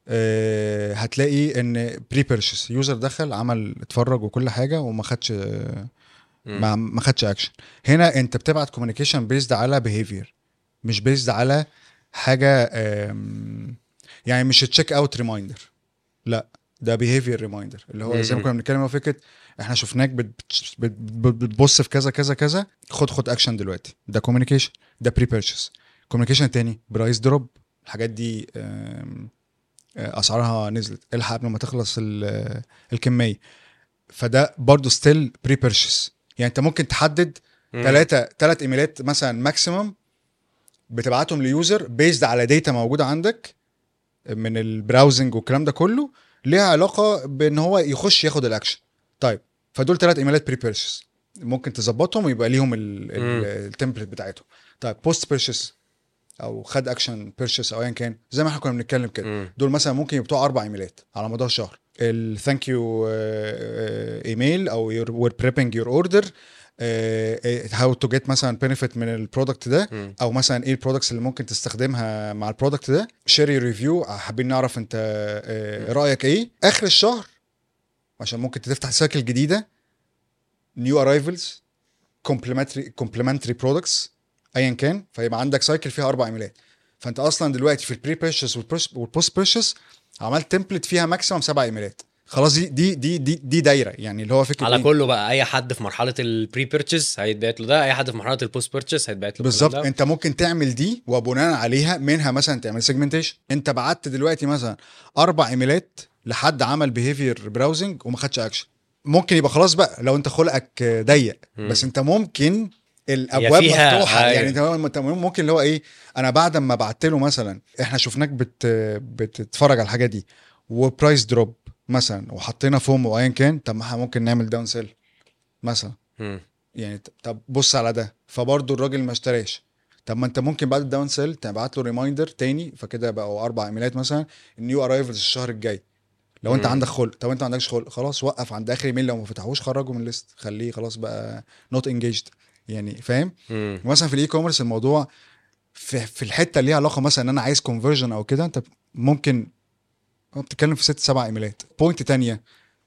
آه هتلاقي ان بري بيرشيز يوزر دخل عمل اتفرج وكل حاجه وما خدش مم. ما ما خدش اكشن هنا انت بتبعت كوميونيكيشن بيزد على بيهيفير مش بيزد على حاجه آم، يعني مش تشيك اوت ريمايندر لا ده بيهيفير ريمايندر اللي هو زي ما مم. كنا بنتكلم هو فكره احنا شفناك بت- بت- بت- بتبص في كذا كذا كذا خد خد اكشن دلوقتي ده كوميونيكيشن ده بري بيرشيز كوميونيكيشن تاني برايس دروب الحاجات دي آم، آه، اسعارها نزلت الحق قبل ما تخلص ال- الكميه فده برضه ستيل بري بيرشيز يعني انت ممكن تحدد مم. ثلاثه ثلاث ايميلات مثلا ماكسيمم بتبعتهم ليوزر بيزد على داتا موجوده عندك من البراوزنج والكلام ده كله ليها علاقه بان هو يخش ياخد الاكشن طيب فدول ثلاث ايميلات بري بيرشيز ممكن تظبطهم ويبقى ليهم مم. التمبلت بتاعتهم طيب بوست بيرشيز او خد اكشن بيرشيز او ايا كان زي ما احنا كنا بنتكلم كده مم. دول مثلا ممكن يبقوا اربع ايميلات على مدار الشهر الثانك يو ايميل او وير بريبنج يور اوردر هاو تو جيت مثلا بنفيت من البرودكت ده مم. او مثلا ايه البرودكتس اللي ممكن تستخدمها مع البرودكت ده شيري ريفيو حابين نعرف انت آه، رايك ايه اخر الشهر عشان ممكن تفتح سايكل جديده نيو ارايفلز كومبلمنتري كومبلمنتري برودكتس ايا كان فيبقى عندك سايكل فيها اربع ايميلات فانت اصلا دلوقتي في البري بيرشيس والبوست بيرشيس عملت تمبلت فيها ماكسيمم سبع ايميلات خلاص دي دي دي دي, دي دايره يعني اللي هو فكره على إيه؟ كله بقى اي حد في مرحله البري بيرتشيز هيتبعت له ده اي حد في مرحله البوست بيرتشيز هيتبعت له الكلام بالظبط ده. انت ممكن تعمل دي وبناء عليها منها مثلا تعمل سيجمنتيشن انت بعت دلوقتي مثلا اربع ايميلات لحد عمل بيهيفير براوزنج وما خدش اكشن ممكن يبقى خلاص بقى لو انت خلقك ضيق مم. بس انت ممكن الابواب فيها- مفتوحه أيوة. يعني انت انت ممكن اللي هو ايه انا بعد ما بعت له مثلا احنا شفناك بت بتتفرج على الحاجه دي وبرايس دروب مثلا وحطينا فوم وايا كان طب ما احنا ممكن نعمل داون سيل مثلا مم. يعني ط- طب بص على ده فبرضه الراجل ما اشتراش طب ما انت ممكن بعد الداون سيل تبعت له ريمايندر تاني فكده بقوا اربع ايميلات مثلا النيو ارايفلز الشهر الجاي لو انت مم. عندك خلق طب انت ما عندكش خلق خلاص وقف عند اخر ايميل لو ما فتحوش خرجه من الليست خليه خلاص بقى نوت انجيجد يعني فاهم مم. مثلا في الاي كوميرس الموضوع في, في الحته اللي ليها علاقه مثلا ان انا عايز كونفرجن او كده انت ممكن بتتكلم في ست سبع ايميلات بوينت تانية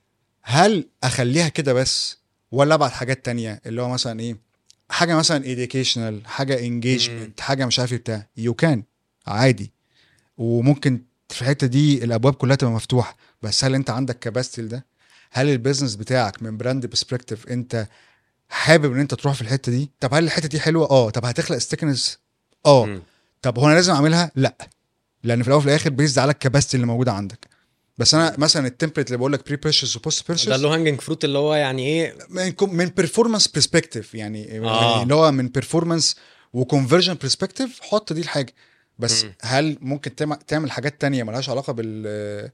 هل اخليها كده بس ولا ابعت حاجات تانية اللي هو مثلا ايه حاجه مثلا educational حاجه انجيجمنت حاجه مش عارف إيه بتاع يو كان عادي وممكن في الحته دي الابواب كلها تبقى مفتوحه بس هل انت عندك كاباسيتي لده هل البيزنس بتاعك من براند برسبكتيف انت حابب ان انت تروح في الحته دي طب هل الحته دي حلوه اه طب هتخلق ستيكنس اه مم. طب هو انا لازم اعملها لا لان في الاول وفي الاخر بيزد على الكباستي اللي موجوده عندك بس انا مثلا التمبلت اللي بقول لك بري بيرشيز وبوست ده بيرشيز اللو هانجنج فروت اللي هو يعني ايه من كم- من بيرفورمانس برسبكتيف يعني آه. يعني اللي هو من بيرفورمانس وكونفرجن برسبكتيف حط دي الحاجه بس مم. هل ممكن تعمل تعمل حاجات تانية ملهاش علاقه بال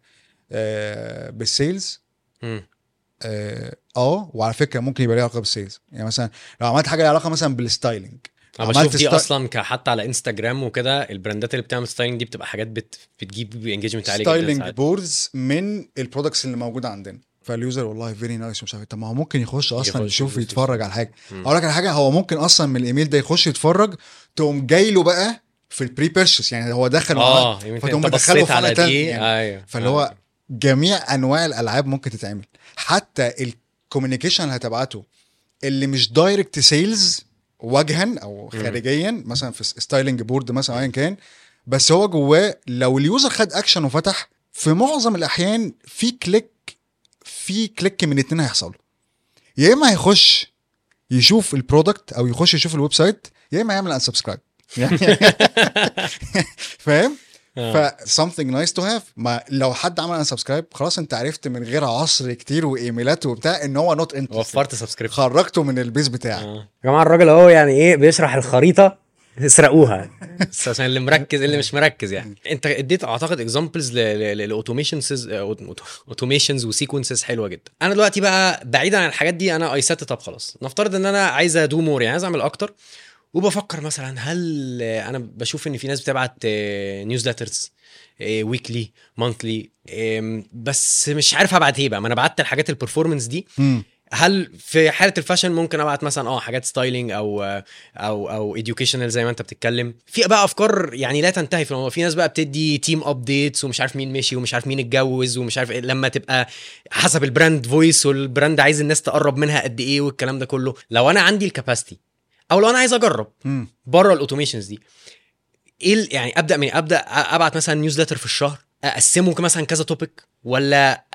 آه، بالسيلز مم. اه آه، وعلى فكره ممكن يبقى ليها علاقه بالسيلز يعني مثلا لو عملت حاجه ليها علاقه مثلا بالستايلنج انا عملت بشوف دي ستا- اصلا ك- حتى على انستجرام وكده البراندات اللي بتعمل ستايلنج دي بتبقى حاجات بت... بتجيب انجيجمنت عالي جدا ستايلنج ساعات. بوردز من البرودكتس اللي موجوده عندنا فاليوزر والله فيري نايس ومش عارف إيه. طب ما هو ممكن يخش اصلا يخش يشوف يبص يتفرج على حاجه مم. اقول لك على حاجه هو ممكن اصلا من الايميل ده يخش يتفرج تقوم جاي له بقى في البري بيرشيس يعني هو دخل وعمل- اه يمكن فتقوم انت مدخله بصيت في على حلقة تانية دي يعني. ايوه فاللي هو جميع انواع الالعاب ممكن تتعمل حتى الكوميونيكيشن اللي هتبعته اللي مش دايركت سيلز وجها او خارجيا مثلا في ستايلنج بورد مثلا ايا كان بس هو جواه لو اليوزر خد اكشن وفتح في معظم الاحيان في كليك في كليك من اتنين هيحصل له. يا اما هيخش يشوف البرودكت او يخش يشوف الويب سايت يا اما يعمل انسبسكرايب يعني فاهم آه. ف something nice to have ما لو حد عمل ان سبسكرايب خلاص انت عرفت من غير عصر كتير وايميلات وبتاع ان هو نوت انت وفرت سبسكريبشن خرجته من البيز بتاعك آه. يا جماعه الراجل اهو يعني ايه بيشرح الخريطه اسرقوها بس عشان اللي مركز اللي مش مركز يعني انت اديت اعتقد اكزامبلز لاوتوميشنز اوتوميشنز وسيكونسز حلوه جدا انا دلوقتي بقى بعيدا عن الحاجات دي انا اي سيت اب خلاص نفترض ان انا عايز ادو مور يعني عايز اعمل اكتر وبفكر مثلا هل انا بشوف ان في ناس بتبعت نيوزليترز ويكلي مانثلي بس مش عارف ابعت ايه بقى ما انا بعت الحاجات البرفورمانس دي مم. هل في حاله الفاشن ممكن ابعت مثلا اه حاجات ستايلينج او او او educational زي ما انت بتتكلم في بقى افكار يعني لا تنتهي في الموضوع في ناس بقى بتدي تيم ابديتس ومش عارف مين مشي ومش عارف مين اتجوز ومش عارف إيه لما تبقى حسب البراند فويس والبراند عايز الناس تقرب منها قد ايه والكلام ده كله لو انا عندي الكاباسيتي او لو انا عايز اجرب مم. بره الاوتوميشنز دي ايه ال- يعني ابدا من ابدا ابعت مثلا نيوزلتر في الشهر اقسمه مثلا كذا توبيك ولا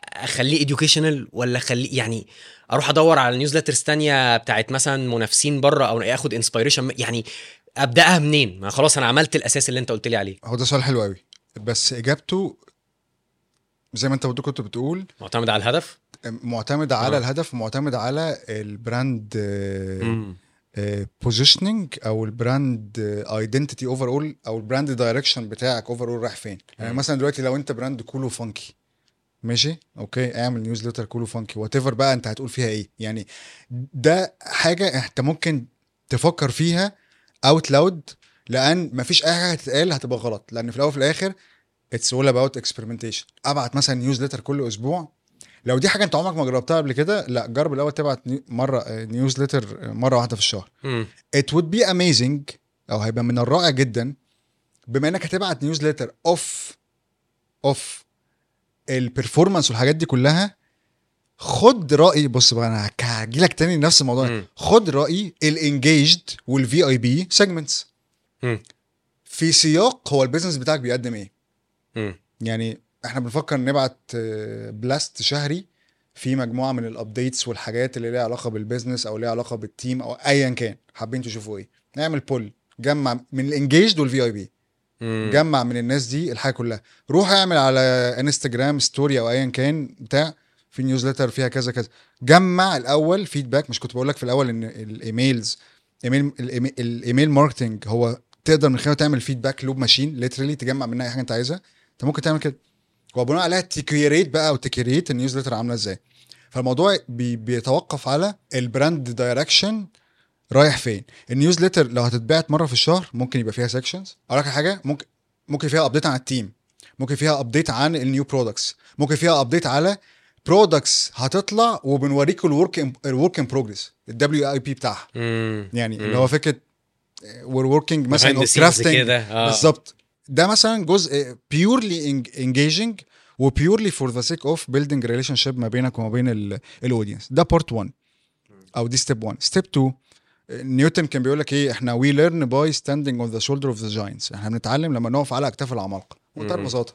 اخليه educational ولا اخليه يعني اروح ادور على نيوزليترز تانية بتاعت مثلا منافسين بره او اخد انسبيريشن يعني ابداها منين ما خلاص انا عملت الاساس اللي انت قلت لي عليه هو ده سؤال حلو قوي بس اجابته زي ما انت برضه كنت بتقول معتمد على الهدف معتمد على آه. الهدف ومعتمد على البراند مم. بوزيشننج او البراند ايدنتيتي اوفر اول او البراند دايركشن بتاعك اوفر اول رايح فين يعني مم. مثلا دلوقتي لو انت براند كولو فانكي ماشي اوكي اعمل نيوزليتر كولو فانكي وات ايفر بقى انت هتقول فيها ايه يعني ده حاجه انت ممكن تفكر فيها اوت لاود لان مفيش اي حاجه هتتقال هتبقى غلط لان في الاول وفي الاخر اتس اول اباوت اكسبيرمنتيشن ابعت مثلا نيوزليتر كل اسبوع لو دي حاجه انت عمرك ما جربتها قبل كده لا جرب الاول تبعت نيو- مره نيوزليتر مره واحده في الشهر مم. it would be amazing او هيبقى من الرائع جدا بما انك هتبعت نيوزليتر اوف اوف البرفورمانس والحاجات دي كلها خد راي بص بقى انا هجي لك تاني نفس الموضوع ده. مم. خد راي الانجيجد والفي اي بي سيجمنتس مم. في سياق هو البيزنس بتاعك بيقدم ايه مم. يعني احنا بنفكر نبعت آه، بلاست شهري في مجموعه من الابديتس والحاجات اللي ليها علاقه بالبيزنس او ليها علاقه بالتيم او ايا كان حابين تشوفوا ايه نعمل بول جمع من الانجيجد والفي اي بي مم. جمع من الناس دي الحاجه كلها روح اعمل على انستجرام ستوري او ايا كان بتاع في نيوزليتر فيها كذا كذا جمع الاول فيدباك مش كنت بقول لك في الاول ان الايميلز ايميل الإيميل- الايميل ماركتنج هو تقدر من خلاله تعمل فيدباك لوب ماشين ليترلي تجمع منها اي حاجه انت عايزها انت ممكن تعمل كده وبناء عليها تكريت بقى او تكريت النيوزليتر عامله ازاي فالموضوع بي بيتوقف على البراند دايركشن رايح فين النيوزليتر لو هتتبعت مره في الشهر ممكن يبقى فيها سيكشنز اقول لك على حاجه ممكن ممكن فيها ابديت عن التيم ممكن فيها ابديت عن النيو برودكتس ممكن فيها ابديت على برودكتس هتطلع وبنوريكم الورك الورك ان بروجريس الدبليو اي بي بتاعها مم. يعني مم. اللي هو فكره وير وركينج مثلا Behind the scenes كرافتنج كده آه. بالظبط ده مثلا جزء بيورلي انجيجنج وبيورلي فور ذا سيك اوف بيلدينج ريليشن شيب ما بينك وما بين الاودينس ده بارت 1 او دي ستيب 1 ستيب 2 نيوتن كان بيقول لك ايه احنا وي ليرن باي ستاندينج اون ذا شولدر اوف ذا جاينتس احنا بنتعلم لما نقف على اكتاف العمالقه بمنتهى مم. البساطه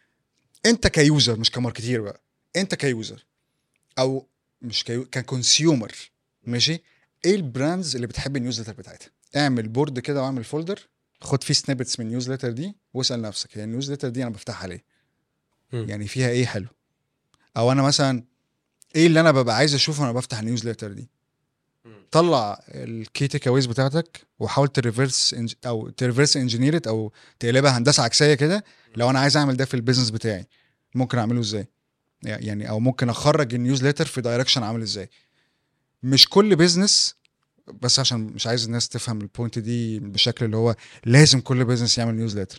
انت كيوزر مش كماركتير بقى انت كيوزر او مش كيو... ككونسيومر ماشي ايه البراندز اللي بتحب النيوزليتر بتاعتها اعمل بورد كده واعمل فولدر خد فيه سنيبتس من النيوزليتر دي واسال نفسك هي النيوزليتر دي انا بفتحها ليه مم. يعني فيها ايه حلو او انا مثلا ايه اللي انا ببقى عايز اشوفه وانا بفتح النيوزليتر دي مم. طلع الكي تيك اويز بتاعتك وحاول تريفرس انج... او تريفرس انجينيرت او تقلبها هندسه عكسيه كده لو انا عايز اعمل ده في البيزنس بتاعي ممكن اعمله ازاي يعني او ممكن اخرج النيوزليتر في دايركشن عامل ازاي مش كل بيزنس بس عشان مش عايز الناس تفهم البوينت دي بشكل اللي هو لازم كل بيزنس يعمل نيوزليتر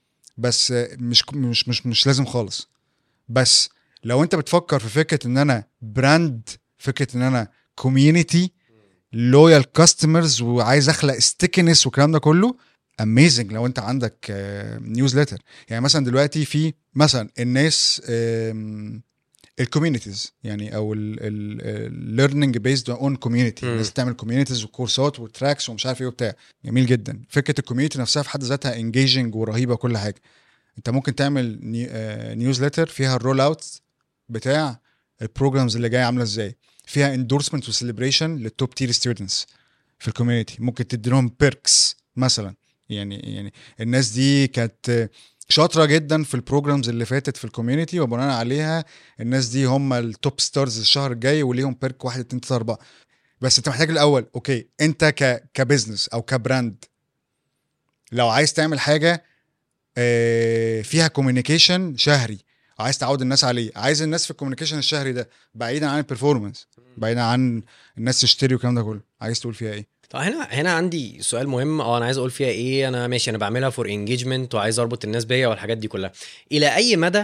بس مش مش مش مش لازم خالص بس لو انت بتفكر في فكره ان انا براند فكره ان انا كوميونتي لويال كاستمرز وعايز اخلق ستيكنس والكلام ده كله اميزنج لو انت عندك نيوزليتر يعني مثلا دلوقتي في مثلا الناس الكوميونيتيز يعني او الليرنينج بيزد اون كوميونتي مم. الناس بتعمل كوميونيتيز وكورسات وتراكس ومش عارف ايه وبتاع جميل جدا فكره الكوميونتي نفسها في حد ذاتها انجيجنج ورهيبه وكل حاجه انت ممكن تعمل نيوزليتر فيها الرول اوت بتاع البروجرامز اللي جايه عامله ازاي فيها اندورسمنت وسيلبريشن للتوب تير ستودنتس في الكوميونتي ممكن تدي لهم بيركس مثلا يعني يعني الناس دي كانت شاطره جدا في البروجرامز اللي فاتت في الكوميونتي وبناء عليها الناس دي هم التوب ستارز الشهر الجاي وليهم بيرك 1 2 3 4 بس انت محتاج الاول اوكي انت ك كبزنس او كبراند لو عايز تعمل حاجه آه، فيها كوميونيكيشن شهري عايز تعود الناس عليه عايز الناس في الكوميونيكيشن الشهري ده بعيدا عن البرفورمانس بعيدا عن الناس تشتري والكلام ده كله عايز تقول فيها ايه طب هنا هنا عندي سؤال مهم اه انا عايز اقول فيها ايه انا ماشي انا بعملها فور انجيجمنت وعايز اربط الناس بيا والحاجات دي كلها الى اي مدى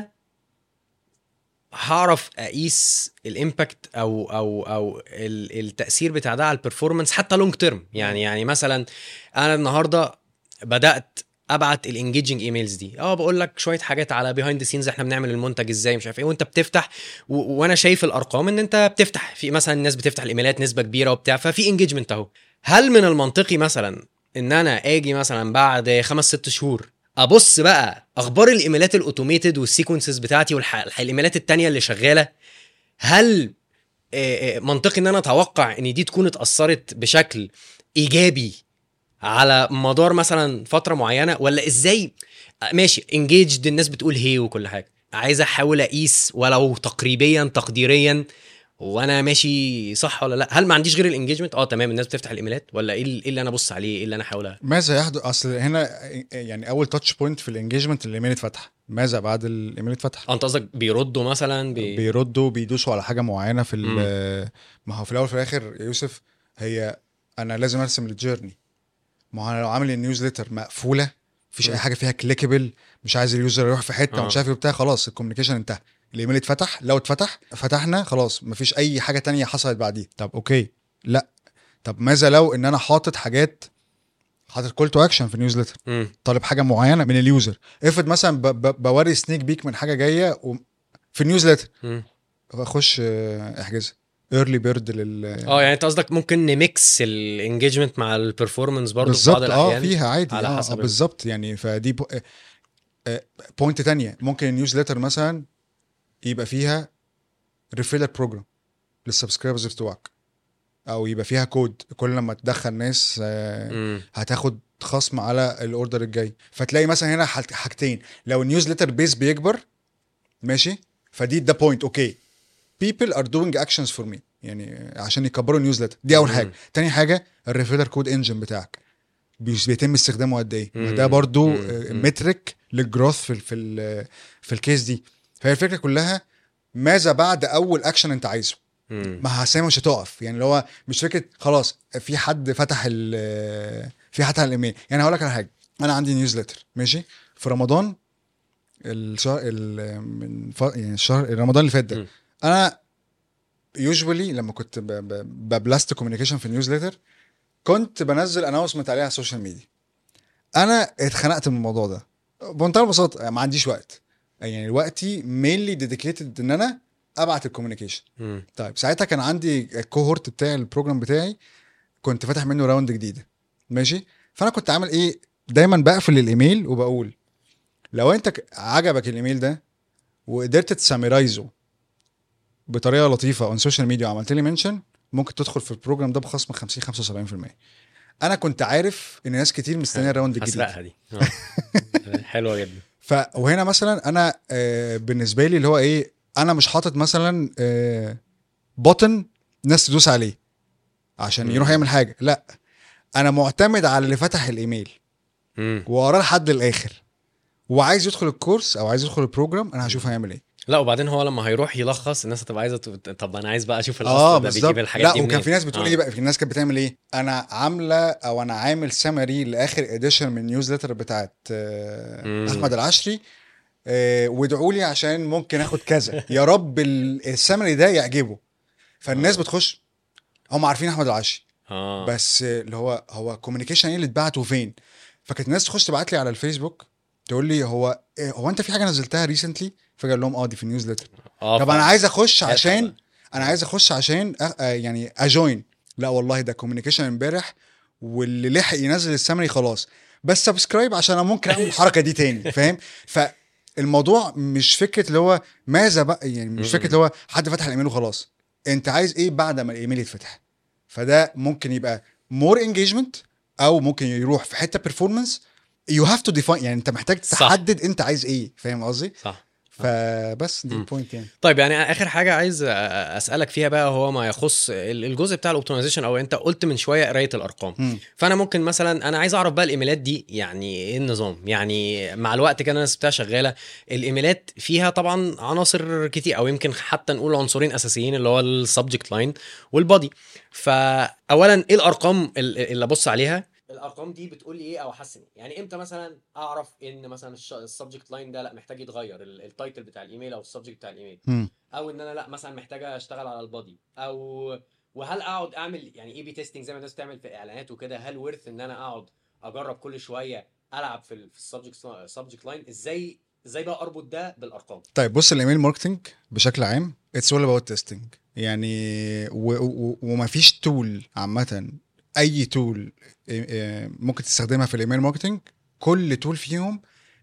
هعرف اقيس الامباكت او او او ال- التاثير بتاع ده على البرفورمانس حتى لونج تيرم يعني يعني مثلا انا النهارده بدات ابعت الانجيجنج ايميلز دي اه بقول لك شويه حاجات على بيهايند سينز احنا بنعمل المنتج ازاي مش عارف ايه وانت بتفتح و... وانا شايف الارقام ان انت بتفتح في مثلا الناس بتفتح الايميلات نسبه كبيره وبتاع ففي انجيجمنت اهو هل من المنطقي مثلا ان انا اجي مثلا بعد خمس ست شهور ابص بقى اخبار الايميلات الاوتوميتد والسيكونسز بتاعتي والايميلات التانية اللي شغاله هل آه، آه، منطقي ان انا اتوقع ان دي تكون اتاثرت بشكل ايجابي على مدار مثلا فتره معينه ولا ازاي آه، ماشي انجيجد الناس بتقول هي وكل حاجه عايز احاول اقيس ولو تقريبيا تقديريا وانا ماشي صح ولا لا هل ما عنديش غير الانجيجمنت اه تمام الناس بتفتح الايميلات ولا ايه ال- إيه اللي انا ابص عليه ايه اللي انا احاول أ- ماذا يحدث اصل هنا يعني اول تاتش بوينت في الانجيجمنت الايميل اتفتح ماذا بعد الايميل اتفتح اه انت قصدك بيردوا مثلا بي... بيردوا بيدوسوا على حاجه معينه في ال- ما هو في الاول وفي الاخر يا يوسف هي انا لازم ارسم الجيرني ما هو انا لو عامل النيوزليتر مقفوله مفيش اي مم. حاجه فيها كليكبل مش عايز اليوزر يروح في حته آه. ومش عارف ايه بتاع خلاص الكوميونيكيشن انتهى الايميل اتفتح لو اتفتح فتحنا خلاص مفيش اي حاجه تانية حصلت بعديه طب اوكي لا طب ماذا لو ان انا حاطط حاجات حاطط كول تو اكشن في النيوزليتر مم. طالب حاجه معينه من اليوزر افرض مثلا ب- ب- بوري سنيك بيك من حاجه جايه و... في النيوزليتر مم. اخش آه، احجزها ايرلي بيرد لل اه يعني انت قصدك ممكن نميكس الانجيجمنت مع البرفورمانس برضه في بعض بالظبط اه الاحيان فيها عادي على اه حسب آه، ال- بالظبط يعني فدي بو... آه، آه، بوينت تانية ممكن النيوزليتر مثلا يبقى فيها ريفيلر بروجرام للسبسكرايبرز بتوعك او يبقى فيها كود كل لما تدخل ناس آه، مم. هتاخد خصم على الاوردر الجاي فتلاقي مثلا هنا حاج- حاجتين لو النيوزليتر بيس بيكبر ماشي فدي ده بوينت اوكي people are doing actions for me يعني عشان يكبروا النيوزليتر دي اول مم. حاجه تاني حاجه الريفيلر كود انجن بتاعك بي- بيتم استخدامه قد ايه ما مم. ده برضو مم. مم. مترك للجروث في ال في ال في الكيس دي فهي الفكره كلها ماذا بعد اول اكشن انت عايزه مم. ما هسامة مش هتقف يعني اللي هو مش فكره خلاص في حد فتح ال في فتح الايميل يعني هقول لك على حاجه انا عندي نيوزليتر ماشي في رمضان الشهر ال- من ف... يعني الشهر رمضان اللي فات ده مم. انا يوجوالي لما كنت ب... ب... ببلاست كوميونيكيشن في النيوزليتر كنت بنزل اناونسمنت عليها على السوشيال ميديا انا اتخنقت من الموضوع ده بمنتهى البساطه ما عنديش وقت يعني وقتي مينلي ديديكيتد ان انا ابعت الكوميونيكيشن مم. طيب ساعتها كان عندي الكوهورت بتاع البروجرام بتاعي كنت فاتح منه راوند جديده ماشي فانا كنت عامل ايه دايما بقفل الايميل وبقول لو انت ك- عجبك الايميل ده وقدرت تسامرايزه بطريقه لطيفه اون سوشيال ميديا وعملت لي منشن ممكن تدخل في البروجرام ده بخصم 50 75% انا كنت عارف ان ناس كتير مستنيه الراوند الجديد هسرقها دي آه. حلوه جدا ف وهنا مثلا انا آه بالنسبه لي اللي هو ايه انا مش حاطط مثلا آه بوتن ناس تدوس عليه عشان مم. يروح يعمل حاجه لا انا معتمد على اللي فتح الايميل مم. ووراه لحد الاخر وعايز يدخل الكورس او عايز يدخل البروجرام انا هشوف هيعمل ايه لا وبعدين هو لما هيروح يلخص الناس هتبقى عايزه تت- طب انا عايز بقى اشوف الاصل اه ده بالظبط بيجيب الحاجات لا دي وكان منين. في ناس بتقول آه. ايه بقى في ناس كانت بتعمل ايه انا عامله او انا عامل سمري لاخر اديشن من نيوزليتر بتاعت آه، مم. احمد العشري آه، وادعوا لي عشان ممكن اخد كذا يا رب ال- السمري ده يعجبه فالناس آه. بتخش هم عارفين احمد العشري اه بس آه، اللي هو هو كوميونيكيشن ايه اللي اتبعت وفين فكانت الناس تخش تبعت لي على الفيسبوك تقول لي هو إيه هو انت في حاجه نزلتها ريسنتلي فقال لهم اه دي في النيوزليتر اه طب ف- انا عايز اخش هات عشان بقى. انا عايز اخش عشان أ... آه يعني اجوين لا والله ده كوميونيكيشن امبارح واللي لحق ينزل السمري خلاص بس سبسكرايب عشان انا ممكن اعمل الحركه دي تاني فاهم فالموضوع مش فكره اللي هو ماذا بقى يعني مش فكره اللي هو حد فتح الايميل وخلاص انت عايز ايه بعد ما الايميل يتفتح فده ممكن يبقى مور انجيجمنت او ممكن يروح في حته بيرفورمانس يو هاف تو ديفاين يعني انت محتاج صح. تحدد انت عايز ايه فاهم قصدي صح فبس دي مم. البوينت يعني طيب يعني اخر حاجه عايز أ- اسالك فيها بقى هو ما يخص ال- الجزء بتاع الاوبتمايزيشن او انت قلت من شويه قرايه الارقام مم. فانا ممكن مثلا انا عايز اعرف بقى الايميلات دي يعني ايه النظام يعني مع الوقت كده الناس بتاعها شغاله الايميلات فيها طبعا عناصر كتير او يمكن حتى نقول عنصرين اساسيين اللي هو السبجكت لاين والبادي فاولا ايه الارقام ال- اللي ابص عليها الارقام دي بتقول لي ايه او احسن إيه؟ يعني امتى مثلا اعرف ان مثلا السبجكت لاين ده لا محتاج يتغير ال- التايتل بتاع الايميل او السبجكت بتاع الايميل مم. او ان انا لا مثلا محتاج اشتغل على البادي او وهل اقعد اعمل يعني اي بي تيستنج زي ما الناس بتعمل في اعلانات وكده هل ورث ان انا اقعد اجرب كل شويه العب في ال- في السبجكت سبجكت لاين ازاي ازاي بقى اربط ده بالارقام طيب بص الايميل ماركتنج بشكل عام اتس اول اباوت تيستنج يعني و- و- ومفيش تول عامه اي تول ممكن تستخدمها في الايميل ماركتنج كل تول فيهم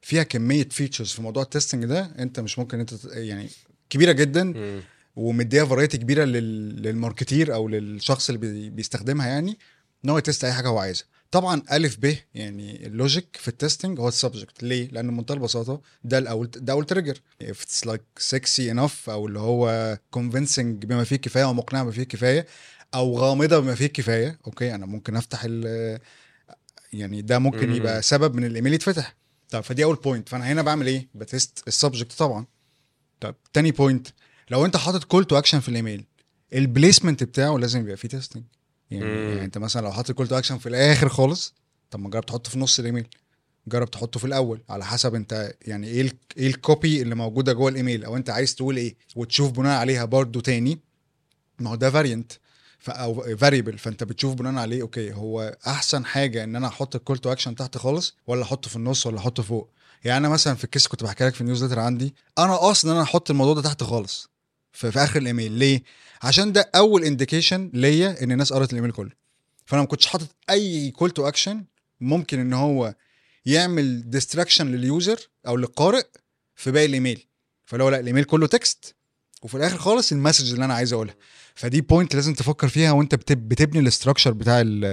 فيها كميه فيتشرز في موضوع التستنج ده انت مش ممكن انت تت- يعني كبيره جدا مم. ومديها فرايتي كبيره لل... للماركتير او للشخص اللي بي... بيستخدمها يعني ان هو يتست اي حاجه هو عايزها طبعا الف ب يعني اللوجيك في التستنج هو السبجكت ليه لان بمنتهى البساطه ده الاول ده اول تريجر if it's like sexy enough او اللي هو convincing بما فيه الكفايه او مقنع بما فيه الكفايه او غامضه بما فيه الكفايه اوكي انا ممكن افتح ال يعني ده ممكن مم. يبقى سبب من الايميل يتفتح طب فدي اول بوينت فانا هنا بعمل ايه بتست السبجكت طبعا طب تاني بوينت لو انت حاطط كول تو اكشن في الايميل البليسمنت بتاعه لازم يبقى فيه تيستنج يعني, مم. يعني انت مثلا لو حاطط كول تو اكشن في الاخر خالص طب ما جرب تحطه في نص الايميل جرب تحطه في الاول على حسب انت يعني ايه ال ايه الكوبي اللي موجوده جوه الايميل او انت عايز تقول ايه وتشوف بناء عليها برضو تاني ما هو ده فاريانت او فاريبل فانت بتشوف بناء عليه اوكي هو احسن حاجه ان انا احط الكول تو اكشن تحت خالص ولا احطه في النص ولا احطه فوق يعني انا مثلا في الكيس كنت بحكي لك في النيوز عندي انا قاصد ان انا احط الموضوع ده تحت خالص في, في اخر الايميل ليه عشان ده اول انديكيشن ليا ان الناس قرت الايميل كله فانا ما كنتش حاطط اي كول تو اكشن ممكن ان هو يعمل ديستراكشن لليوزر او للقارئ في باقي الايميل فلو لا الايميل كله تكست وفي الاخر خالص المسج اللي انا عايز اقولها فدي بوينت لازم تفكر فيها وانت بتب- بتبني الاستراكشر بتاع ال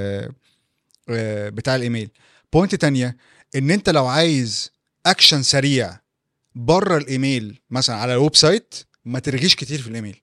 آه، بتاع الايميل بوينت تانية ان انت لو عايز اكشن سريع بره الايميل مثلا على الويب سايت ما ترغيش كتير في الايميل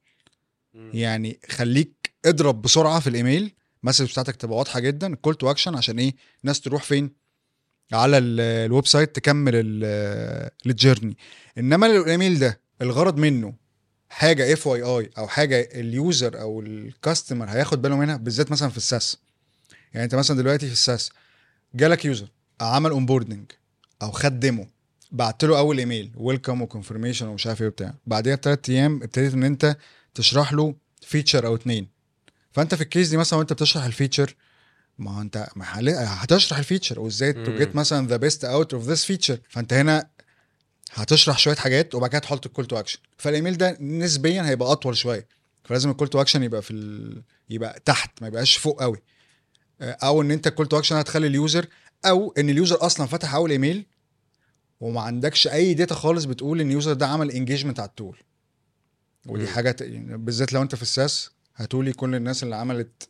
يعني خليك اضرب بسرعه في الايميل المسج بتاعتك تبقى واضحه جدا الكول تو اكشن عشان ايه الناس تروح فين على ال- الويب سايت تكمل ال- الجيرني انما لو الايميل ده الغرض منه حاجه اف واي اي او حاجه اليوزر او الكاستمر هياخد باله منها بالذات مثلا في الساس يعني انت مثلا دلوقتي في الساس جالك يوزر عمل اونبوردنج او خد ديمو بعت له اول ايميل ويلكم وكونفirmation ومش عارف ايه وبتاع بعديها بثلاث ايام ابتديت ان انت تشرح له فيتشر او اتنين فانت في الكيس دي مثلا وانت بتشرح الفيتشر ما هو انت ما حل- هتشرح الفيتشر وازاي تو مم. جيت مثلا ذا بيست اوت اوف ذس فيتشر فانت هنا هتشرح شويه حاجات وبعد كده تحط الكول تو اكشن فالايميل ده نسبيا هيبقى اطول شويه فلازم الكول تو اكشن يبقى في ال... يبقى تحت ما يبقاش فوق قوي او ان انت الكول تو اكشن هتخلي اليوزر او ان اليوزر اصلا فتح اول ايميل وما عندكش اي داتا خالص بتقول ان اليوزر ده عمل انجيجمنت على التول ودي مم. حاجه ت- يعني بالذات لو انت في الساس هتقولي كل الناس اللي عملت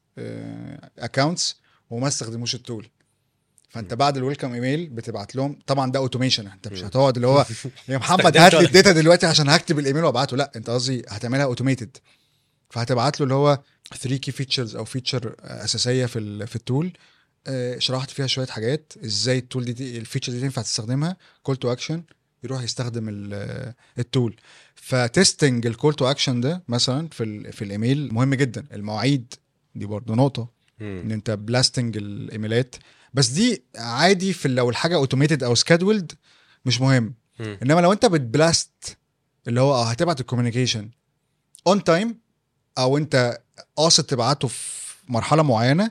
اكونتس وما استخدموش التول فانت بعد الويلكم ايميل بتبعت لهم طبعا ده اوتوميشن انت مش مم. هتقعد اللي هو يا محمد استخدمت هات لي ولا- الداتا دلوقتي عشان هكتب الايميل وابعته لا انت قصدي هتعملها اوتوميتد فهتبعت له اللي هو 3 كي فيتشرز او فيتشر اساسيه في ال في التول آه، شرحت فيها شويه حاجات ازاي التول دي- دي الفيتشر دي تنفع تستخدمها كول تو اكشن يروح يستخدم ال- التول فتستنج الكول تو اكشن ده مثلا في ال في الايميل مهم جدا المواعيد دي برضه نقطه ان مم. انت بلاستنج الايميلات بس دي عادي في لو الحاجه اوتوميتد او سكادولد مش مهم مم. انما لو انت بتبلاست اللي هو اه هتبعت الكوميونيكيشن اون تايم او انت قاصد تبعته في مرحله معينه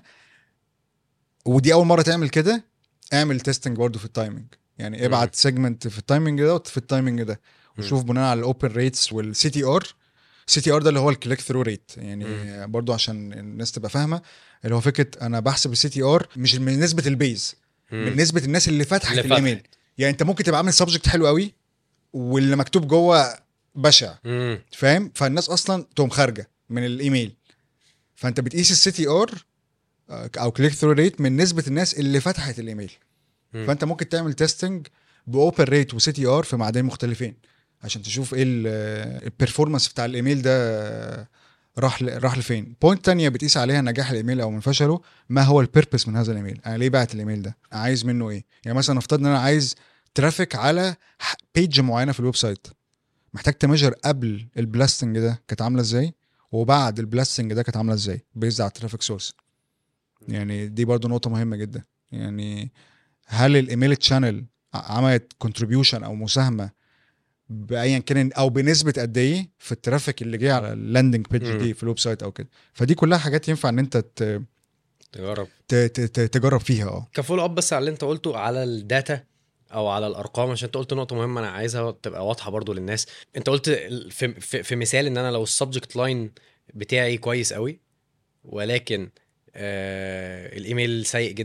ودي اول مره تعمل كده اعمل تيستنج برضه في التايمنج يعني ابعت سيجمنت في التايمنج ده وفي التايمنج ده وشوف بناء على الاوبن ريتس والسي تي ار سي تي ار ده اللي هو الكليك ثرو ريت يعني برضو عشان الناس تبقى فاهمه اللي هو فكره انا بحسب السي تي ار مش من نسبه البيز من مم. نسبه الناس اللي فتحت اللي الايميل فتحت. يعني انت ممكن تبقى عامل سبجكت حلو قوي واللي مكتوب جوه بشع مم. فاهم فالناس اصلا تقوم خارجه من الايميل فانت بتقيس السي تي ار او كليك ثرو ريت من نسبه الناس اللي فتحت الايميل مم. فانت ممكن تعمل تيستنج باوبن ريت وسي تي ار في معدنين مختلفين عشان تشوف ايه البرفورمانس بتاع الايميل ده راح ل- راح لفين بوينت تانية بتقيس عليها نجاح الايميل او من فشله ما هو البيربس من هذا الايميل انا ليه بعت الايميل ده عايز منه ايه يعني مثلا نفترض ان انا عايز ترافيك على بيج معينه في الويب سايت محتاج تميجر قبل البلاستنج ده كانت عامله ازاي وبعد البلاستنج ده كانت عامله ازاي بيزد على الترافيك سورس يعني دي برضو نقطه مهمه جدا يعني هل الايميل تشانل عملت كونتريبيوشن او مساهمه بايا كان او بنسبه قد ايه في الترافيك اللي جه على اللاندنج بيج مم. دي في الويب سايت او كده فدي كلها حاجات ينفع ان انت ت- تجرب ت- ت- ت- تجرب فيها اه كفولو اب بس على اللي انت قلته على الداتا او على الارقام عشان انت قلت نقطه مهمه انا عايزها تبقى واضحه برضو للناس انت قلت ال- في, في, في مثال ان انا لو السبجكت لاين بتاعي كويس قوي ولكن آه الايميل سيء جدا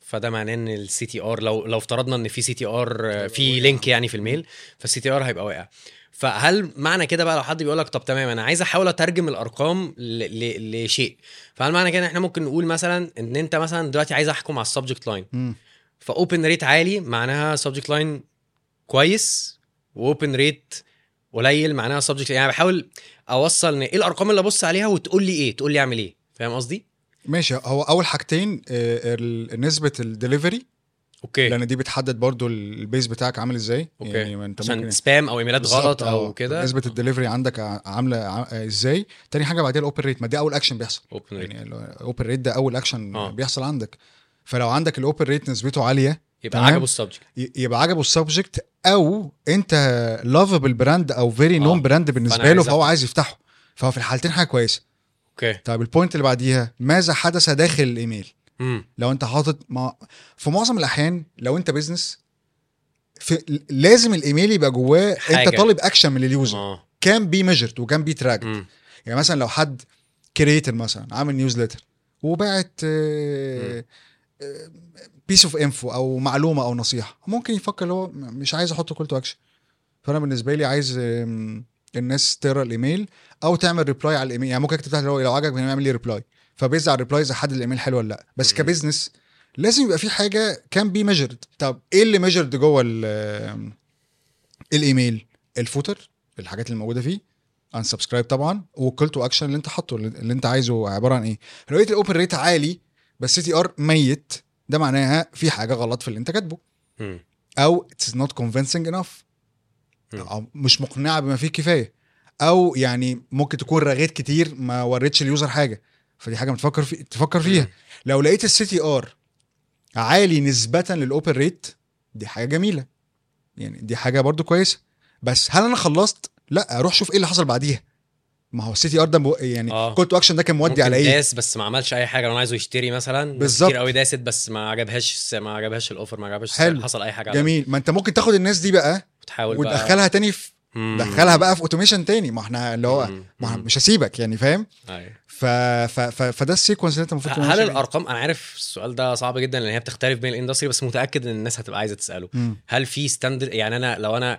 فده معناه ان السي تي ار لو لو افترضنا ان في سي تي ار في واقع. لينك يعني في الميل فالسي تي ار هيبقى واقع فهل معنى كده بقى لو حد بيقول لك طب تمام انا عايز احاول اترجم الارقام ل... ل... لشيء فهل معنى كده ان احنا ممكن نقول مثلا ان انت مثلا دلوقتي عايز احكم على السبجكت لاين مم. فاوبن ريت عالي معناها سبجكت لاين كويس واوبن ريت قليل معناها سبجكت يعني بحاول اوصل ان ايه الارقام اللي ابص عليها وتقول لي ايه تقول لي اعمل ايه فاهم قصدي ماشي هو اول حاجتين آه، ال- نسبه الدليفري اوكي لان دي بتحدد برضو البيز بتاعك عامل ازاي اوكي يعني ما انت عشان ممكن سبام او ايميلات بالظبط، غلط او آه. كده نسبه الدليفري عندك ع- عامله ع- ازاي تاني حاجه بعديها الاوبن ريت ما دي اول اكشن بيحصل اوبن ريت يعني الاوبن ريت ده اول اكشن آه. بيحصل عندك فلو عندك الاوبن ريت نسبته عاليه يبقى تمام. عجبه السبجكت ي- يبقى عجبه السبجكت او انت لافبل براند او فيري نون آه. براند بالنسبه فأنا له عايز فهو أفتح. عايز يفتحه فهو في الحالتين حاجه كويسه اوكي طيب البوينت اللي بعديها ماذا حدث داخل الايميل امم لو انت حاطط ما في معظم الاحيان لو انت بزنس في لازم الايميل يبقى جواه حاجة. انت طالب اكشن من اليوزر اه كان بي ميجرد وكان بي تراك مم. يعني مثلا لو حد كريتر مثلا عامل نيوزليتر وبعت بيس اوف انفو او معلومه او نصيحه ممكن يفكر اللي هو مش عايز احط كول تو اكشن فانا بالنسبه لي عايز آم، الناس تقرا الايميل او تعمل ريبلاي على الايميل يعني ممكن تفتح اللي هو لو عجبك يعمل لي ريبلاي فبيز على الريبلايز احدد الايميل حلو ولا لا بس مم. كبزنس لازم يبقى في حاجه كان بي ميجرد طب ايه اللي ميجرد جوه ال- آم، الايميل الفوتر الحاجات اللي موجوده فيه انسبسكرايب طبعا والكول تو اكشن اللي انت حاطه اللي اللي انت عايزه عباره عن ايه لو لقيت الاوبن ريت عالي بس سي تي ار ميت ده معناها في حاجه غلط في اللي انت كاتبه مم. او اتس نوت convincing enough مم. او مش مقنعه بما فيه الكفايه او يعني ممكن تكون رغيت كتير ما وريتش اليوزر حاجه فدي حاجه بتفكر في تفكر فيها مم. لو لقيت السي تي ار عالي نسبه للاوبن ريت دي حاجه جميله يعني دي حاجه برضو كويسه بس هل انا خلصت لا اروح شوف ايه اللي حصل بعديها ما هو السي تي ار ده مو- يعني آه. كول تو اكشن ده كان مودي ممكن على ايه داس بس ما عملش اي حاجه لو انا عايزه يشتري مثلا ناس بالظبط. كتير قوي داست بس ما عجبهاش ما عجبهاش الاوفر ما عجبهاش حلو. حصل اي حاجه جميل ما انت ممكن تاخد الناس دي بقى وتحاول بقى وتدخلها تاني في مم. دخلها بقى في اوتوميشن تاني ما احنا اللي هو مم. ما احنا مم. مش هسيبك يعني فاهم أيوة. ف... ف... ف... فده السيكونس اللي انت المفروض تبقى هل ماشي عليه. الارقام انا عارف السؤال ده صعب جدا لان هي بتختلف بين الاندستري بس متاكد ان الناس هتبقى عايزه تساله مم. هل في ستاندرد يعني انا لو انا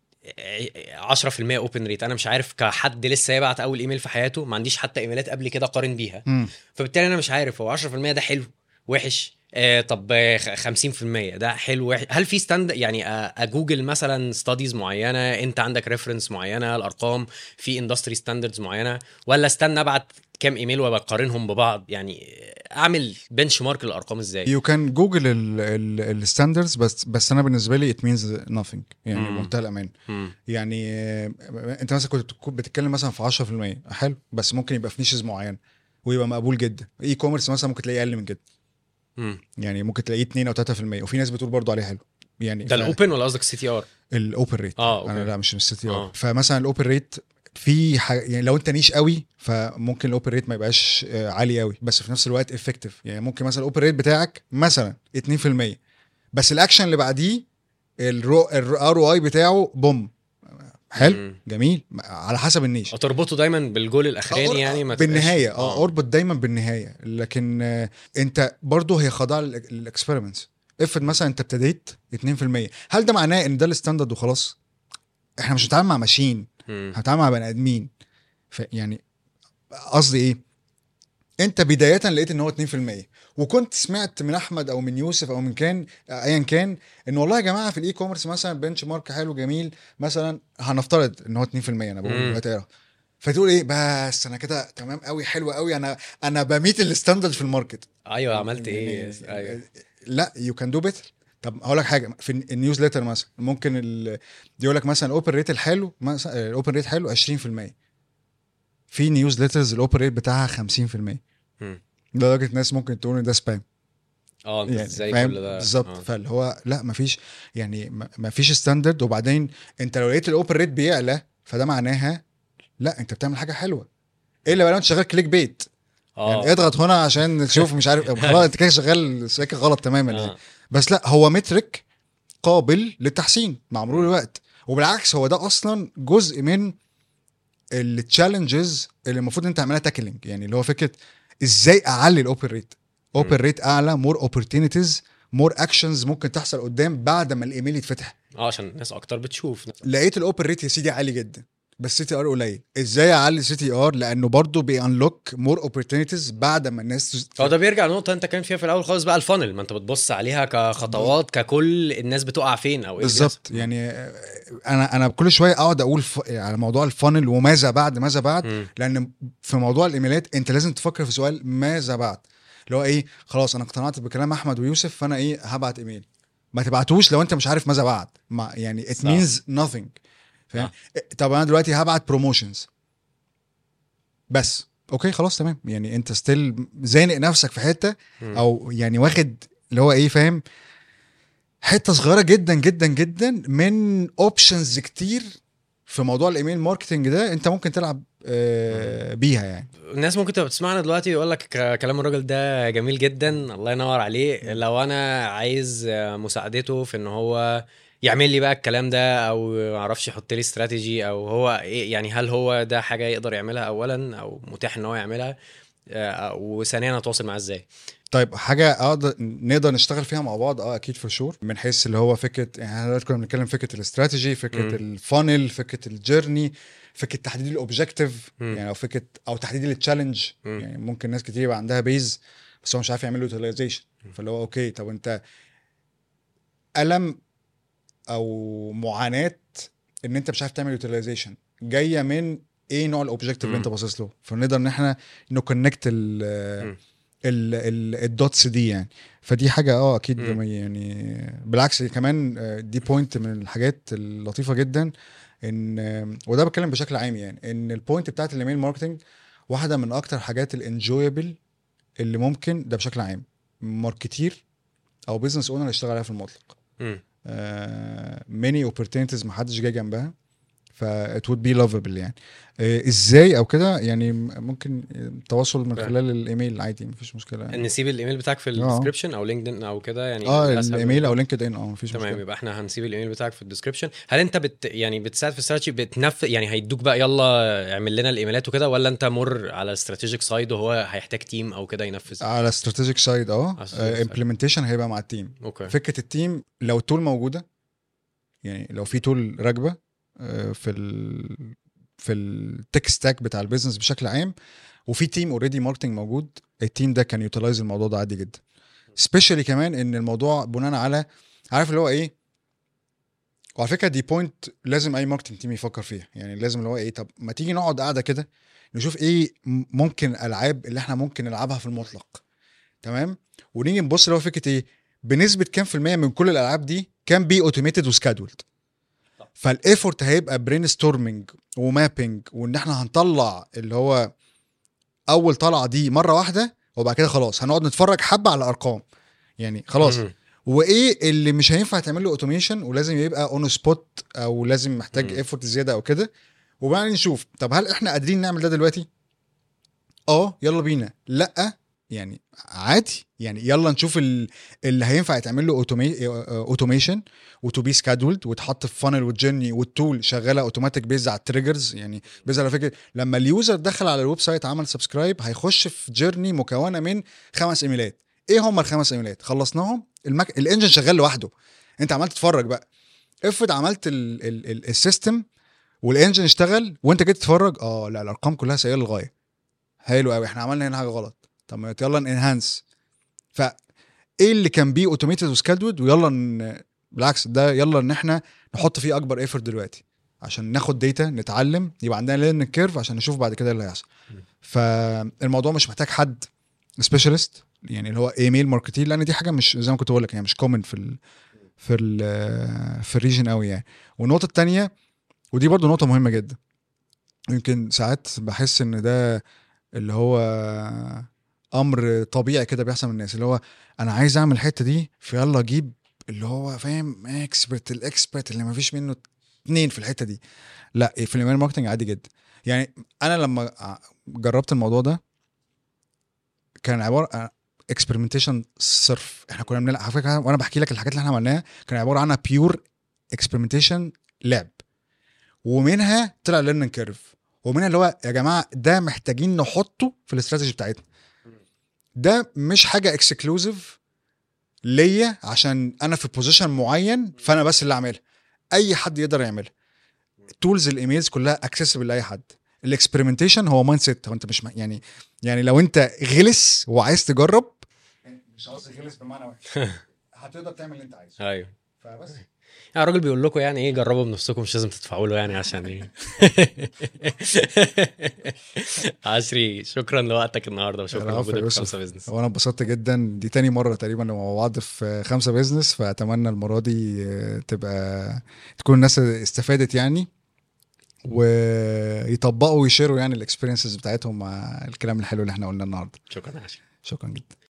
10% اوبن ريت انا مش عارف كحد لسه يبعت اول ايميل في حياته ما عنديش حتى ايميلات قبل كده اقارن بيها مم. فبالتالي انا مش عارف هو 10% ده حلو وحش آه طب آه، خ- 50% ده حلو وحش هل في ستاند يعني آه، اجوجل مثلا ستاديز معينه انت عندك ريفرنس معينه الارقام في اندستري ستاندردز معينه ولا استنى ابعت كام ايميل وبقارنهم ببعض يعني آه، اعمل بنش مارك للارقام ازاي يو كان جوجل الستاندردز بس بس انا بالنسبه لي ات مينز nothing يعني مم. بمنتهى الامان مم. يعني آه، انت مثلا كنت بتك- بتتكلم مثلا في 10% حلو بس ممكن يبقى في نيشز معين ويبقى مقبول جدا اي كوميرس مثلا ممكن تلاقيه اقل من كده مم. يعني ممكن تلاقيه 2 او 3% وفي ناس بتقول برضو عليه حلو يعني ده ف- الاوبن ولا قصدك سي تي ار الاوبن ريت اه اوكي انا لا مش من السي تي آه. ار فمثلا الاوبن ريت في حاجة يعني لو انت نيش قوي فممكن الاوبن ريت ما يبقاش آه، عالي قوي بس في نفس الوقت افكتيف يعني ممكن مثلا الاوبن ريت بتاعك مثلا 2% بس الاكشن اللي بعديه الار او اي بتاعه بوم حلو مم. جميل على حسب النيش تربطه دايما بالجول الاخراني يعني ما تبقاش- بالنهايه اه اربط دايما بالنهايه لكن آه، انت برضه هي خاضعه للاكسبيرمنتس افرض مثلا انت ابتديت 2% هل ده معناه ان ده الستاندرد وخلاص احنا مش بنتعامل مع ماشين مم. هنتعامل مع بني ادمين ف يعني قصدي ايه انت بدايه لقيت ان هو 2% وكنت سمعت من احمد او من يوسف او من كان ايا كان ان والله يا جماعه في الاي كوميرس مثلا بنش مارك حلو جميل مثلا هنفترض ان هو 2% انا بقول مم. دلوقتي اقرا فتقول ايه بس انا كده تمام قوي حلو قوي انا انا بميت الستاندرد في الماركت ايوه عملت ايه يعني- ايوه لا يو كان دو بيتر طب هقول لك حاجه في النيوزليتر مثلا ممكن ال- يقول لك مثلا الاوبن ريت الحلو مثلا الاوبن ريت حلو 20% في نيوزليترز الاوبن ريت بتاعها 50% مم. لدرجه ناس ممكن تقول ان ده سبام اه انت يعني ازاي فاهم كل ده بالظبط آه. فاللي هو لا مفيش يعني م- مفيش ستاندرد وبعدين انت لو لقيت الاوبن ريت بيعلى فده معناها لا انت بتعمل حاجه حلوه الا بقى لو انت شغال كليك بيت يعني اه اضغط هنا عشان تشوف مش عارف خلاص انت كده شغال سكه غلط تماما يعني آه. بس لا هو مترك قابل للتحسين مع مرور الوقت وبالعكس هو ده اصلا جزء من التشالنجز اللي المفروض انت تعملها تاكلينج يعني اللي هو فكره ازاي اعلي الاوبن ريت اوبن ريت اعلى مور اوبورتونيتيز مور اكشنز ممكن تحصل قدام بعد ما الايميل يتفتح اه عشان الناس اكتر بتشوف لقيت الاوبن ريت يا سيدي عالي جدا بس سي تي ار قليل ازاي اعلي سي تي ار لانه برضه بيانلوك مور اوبورتونيتيز بعد ما الناس هو ده بيرجع لنقطه انت كان فيها في الاول خالص بقى الفانل ما انت بتبص عليها كخطوات ككل الناس بتقع فين او ايه اللي بالظبط بيحصل. يعني آه، انا انا كل شويه اقعد اقول ف... على موضوع الفانل وماذا بعد ماذا بعد مم. لان في موضوع الايميلات انت لازم تفكر في سؤال ماذا بعد اللي هو ايه خلاص انا اقتنعت بكلام احمد ويوسف فانا ايه هبعت ايميل ما تبعتوش لو انت مش عارف ماذا بعد ما يعني it صح. means nothing فاهم طب انا دلوقتي هبعت بروموشنز بس اوكي خلاص تمام يعني انت ستيل زانق نفسك في حته مم. او يعني واخد اللي هو ايه فاهم حته صغيره جدا جدا جدا من اوبشنز كتير في موضوع الايميل ماركتنج ده انت ممكن تلعب آه بيها يعني الناس ممكن تبقى بتسمعنا دلوقتي يقول لك ك- كلام الراجل ده جميل جدا الله ينور عليه لو انا عايز آه، مساعدته في ان هو يعمل لي بقى الكلام ده او معرفش يحط لي استراتيجي او هو إيه يعني هل هو ده حاجه يقدر يعملها اولا او متاح ان هو يعملها آه، وثانيا اتواصل معاه ازاي طيب حاجه اقدر نقدر نشتغل فيها مع بعض اه اكيد فور شور من حيث اللي هو فكره يعني احنا دلوقتي كنا بنتكلم فكره الاستراتيجي فكره مم. الفانل فكره الجيرني فكره تحديد الاوبجيكتيف مم. يعني او فكره او تحديد التشالنج مم. يعني ممكن ناس كتير يبقى عندها بيز بس هو مش عارف يعمل له يوتيلايزيشن فاللي هو اوكي طب انت الم او معاناه ان انت مش عارف تعمل يوتيلايزيشن جايه من ايه نوع الاوبجيكتيف اللي مم. انت باصص له فنقدر ان احنا نكونكت ال مم. ال ال الدوتس دي يعني فدي حاجه اه اكيد مم. جميل يعني بالعكس كمان آه، دي بوينت من الحاجات اللطيفه جدا ان آه، وده بتكلم بشكل عام يعني ان البوينت بتاعت الايميل ماركتنج واحده من اكتر الحاجات الانجويبل اللي ممكن ده بشكل عام ماركتير او بزنس اونر يشتغل عليها في المطلق مم. ماني اوبورتونيتيز ما حدش جاي جنبها ف it would be lovable يعني آه، ازاي او كده يعني ممكن تواصل من فاهم. خلال الايميل عادي مفيش مشكله يعني. نسيب الايميل بتاعك في آه. الديسكربشن او لينكدين او كده يعني اه أسهل الايميل او لينكد ان اه مفيش تمام مشكله يبقى احنا هنسيب الايميل بتاعك في الديسكربشن هل انت بت يعني بتساعد في استراتيجي بتنفذ يعني هيدوك بقى يلا اعمل لنا الايميلات وكده ولا انت مر على استراتيجيك سايد وهو هيحتاج تيم او كده ينفذ على استراتيجيك سايد اه على strategic side. امبلمنتيشن هيبقى مع التيم اوكي فكره التيم لو التول موجوده يعني لو في تول راكبه آه، في ال في التك ستاك بتاع البيزنس بشكل عام وفي تيم اوريدي ماركتنج موجود التيم ده كان يوتيلايز الموضوع ده عادي جدا سبيشالي كمان ان الموضوع بناء على عارف اللي هو ايه وعلى فكره دي بوينت لازم اي ماركتنج تيم يفكر فيها يعني لازم اللي هو ايه طب ما تيجي نقعد قاعده كده نشوف ايه م- ممكن العاب اللي احنا ممكن نلعبها في المطلق تمام ونيجي نبص اللي هو فكره ايه بنسبه كام في الميه من كل الالعاب دي كان بي اوتوميتد وسكادولد فالايفورت هيبقى برين ستورمنج ومابنج وان احنا هنطلع اللي هو اول طلعه دي مره واحده وبعد كده خلاص هنقعد نتفرج حبه على ارقام يعني خلاص مم. وايه اللي مش هينفع تعمل له اوتوميشن ولازم يبقى اون سبوت او لازم محتاج مم. ايفورت زياده او كده وبعدين نشوف طب هل احنا قادرين نعمل ده دلوقتي اه يلا بينا لا يعني عادي يعني يلا نشوف ال- اللي هينفع يتعمل له اوتوميشن وتو بي سكادولد وتحط في فانل وتجني والتول شغاله اوتوماتيك بيز على التريجرز يعني بيز على فكره لما اليوزر دخل على الويب سايت عمل سبسكرايب هيخش في جيرني مكونه من خمس ايميلات ايه هم الخمس ايميلات خلصناهم المك... الانجن شغال لوحده انت عمال تتفرج بقى افرض عملت ال... ال... ال... السيستم والانجن اشتغل وانت جيت تتفرج اه لا الارقام كلها سيئه للغايه حلو قوي احنا عملنا هنا حاجه غلط طب ما يلا انهانس ف ايه اللي كان بيه اوتوميتد وسكادود ويلا ن... بالعكس ده يلا ان احنا نحط فيه اكبر ايفورت دلوقتي عشان ناخد داتا نتعلم يبقى عندنا ليرن كيرف عشان نشوف بعد كده إيه اللي هيحصل فالموضوع مش محتاج حد سبيشالست يعني اللي هو ايميل ماركتير لان دي حاجه مش زي ما كنت بقول لك يعني مش كومن في ال في ال في الريجن قوي يعني والنقطه الثانيه ودي برضو نقطه مهمه جدا يمكن ساعات بحس ان ده اللي هو امر طبيعي كده بيحصل من الناس اللي هو انا عايز اعمل الحته دي فيلا اجيب اللي هو فاهم اكسبرت الاكسبرت اللي ما فيش منه اتنين في الحته دي لا في الايميل ماركتنج عادي جدا يعني انا لما ع- جربت الموضوع ده كان عباره اكسبيرمنتيشن صرف احنا كنا بنلعب على فكره وانا بحكي لك الحاجات اللي احنا عملناها كان عباره عنها بيور اكسبيرمنتيشن لعب ومنها طلع ليرنينج كيرف ومنها اللي هو يا جماعه ده محتاجين نحطه في الاستراتيجي بتاعتنا ده مش حاجه اكسكلوزيف ليا عشان انا في بوزيشن معين فانا بس اللي اعملها اي حد يقدر يعملها تولز الايميلز كلها اكسسبل لاي حد الاكسبيرمنتيشن هو مايند سيت هو انت مش م- يعني يعني لو انت غلس وعايز تجرب مش قصدي غلس بمعنى وحش هتقدر تعمل اللي انت عايزه ايوه فبس يعني الراجل بيقول لكم يعني ايه جربوا بنفسكم مش لازم تدفعوا له يعني عشان ايه عشري شكرا لوقتك النهارده وشكرا العفو يا لوجودك في يوسف. خمسه بزنس وانا انبسطت جدا دي تاني مره تقريبا مع بعض في خمسه بيزنس فاتمنى المره دي آه، تبقى تكون الناس استفادت يعني ويطبقوا ويشيروا يعني الاكسبيرينسز بتاعتهم مع الكلام الحلو اللي احنا قلناه النهارده شكرا يا عشري شكرا جدا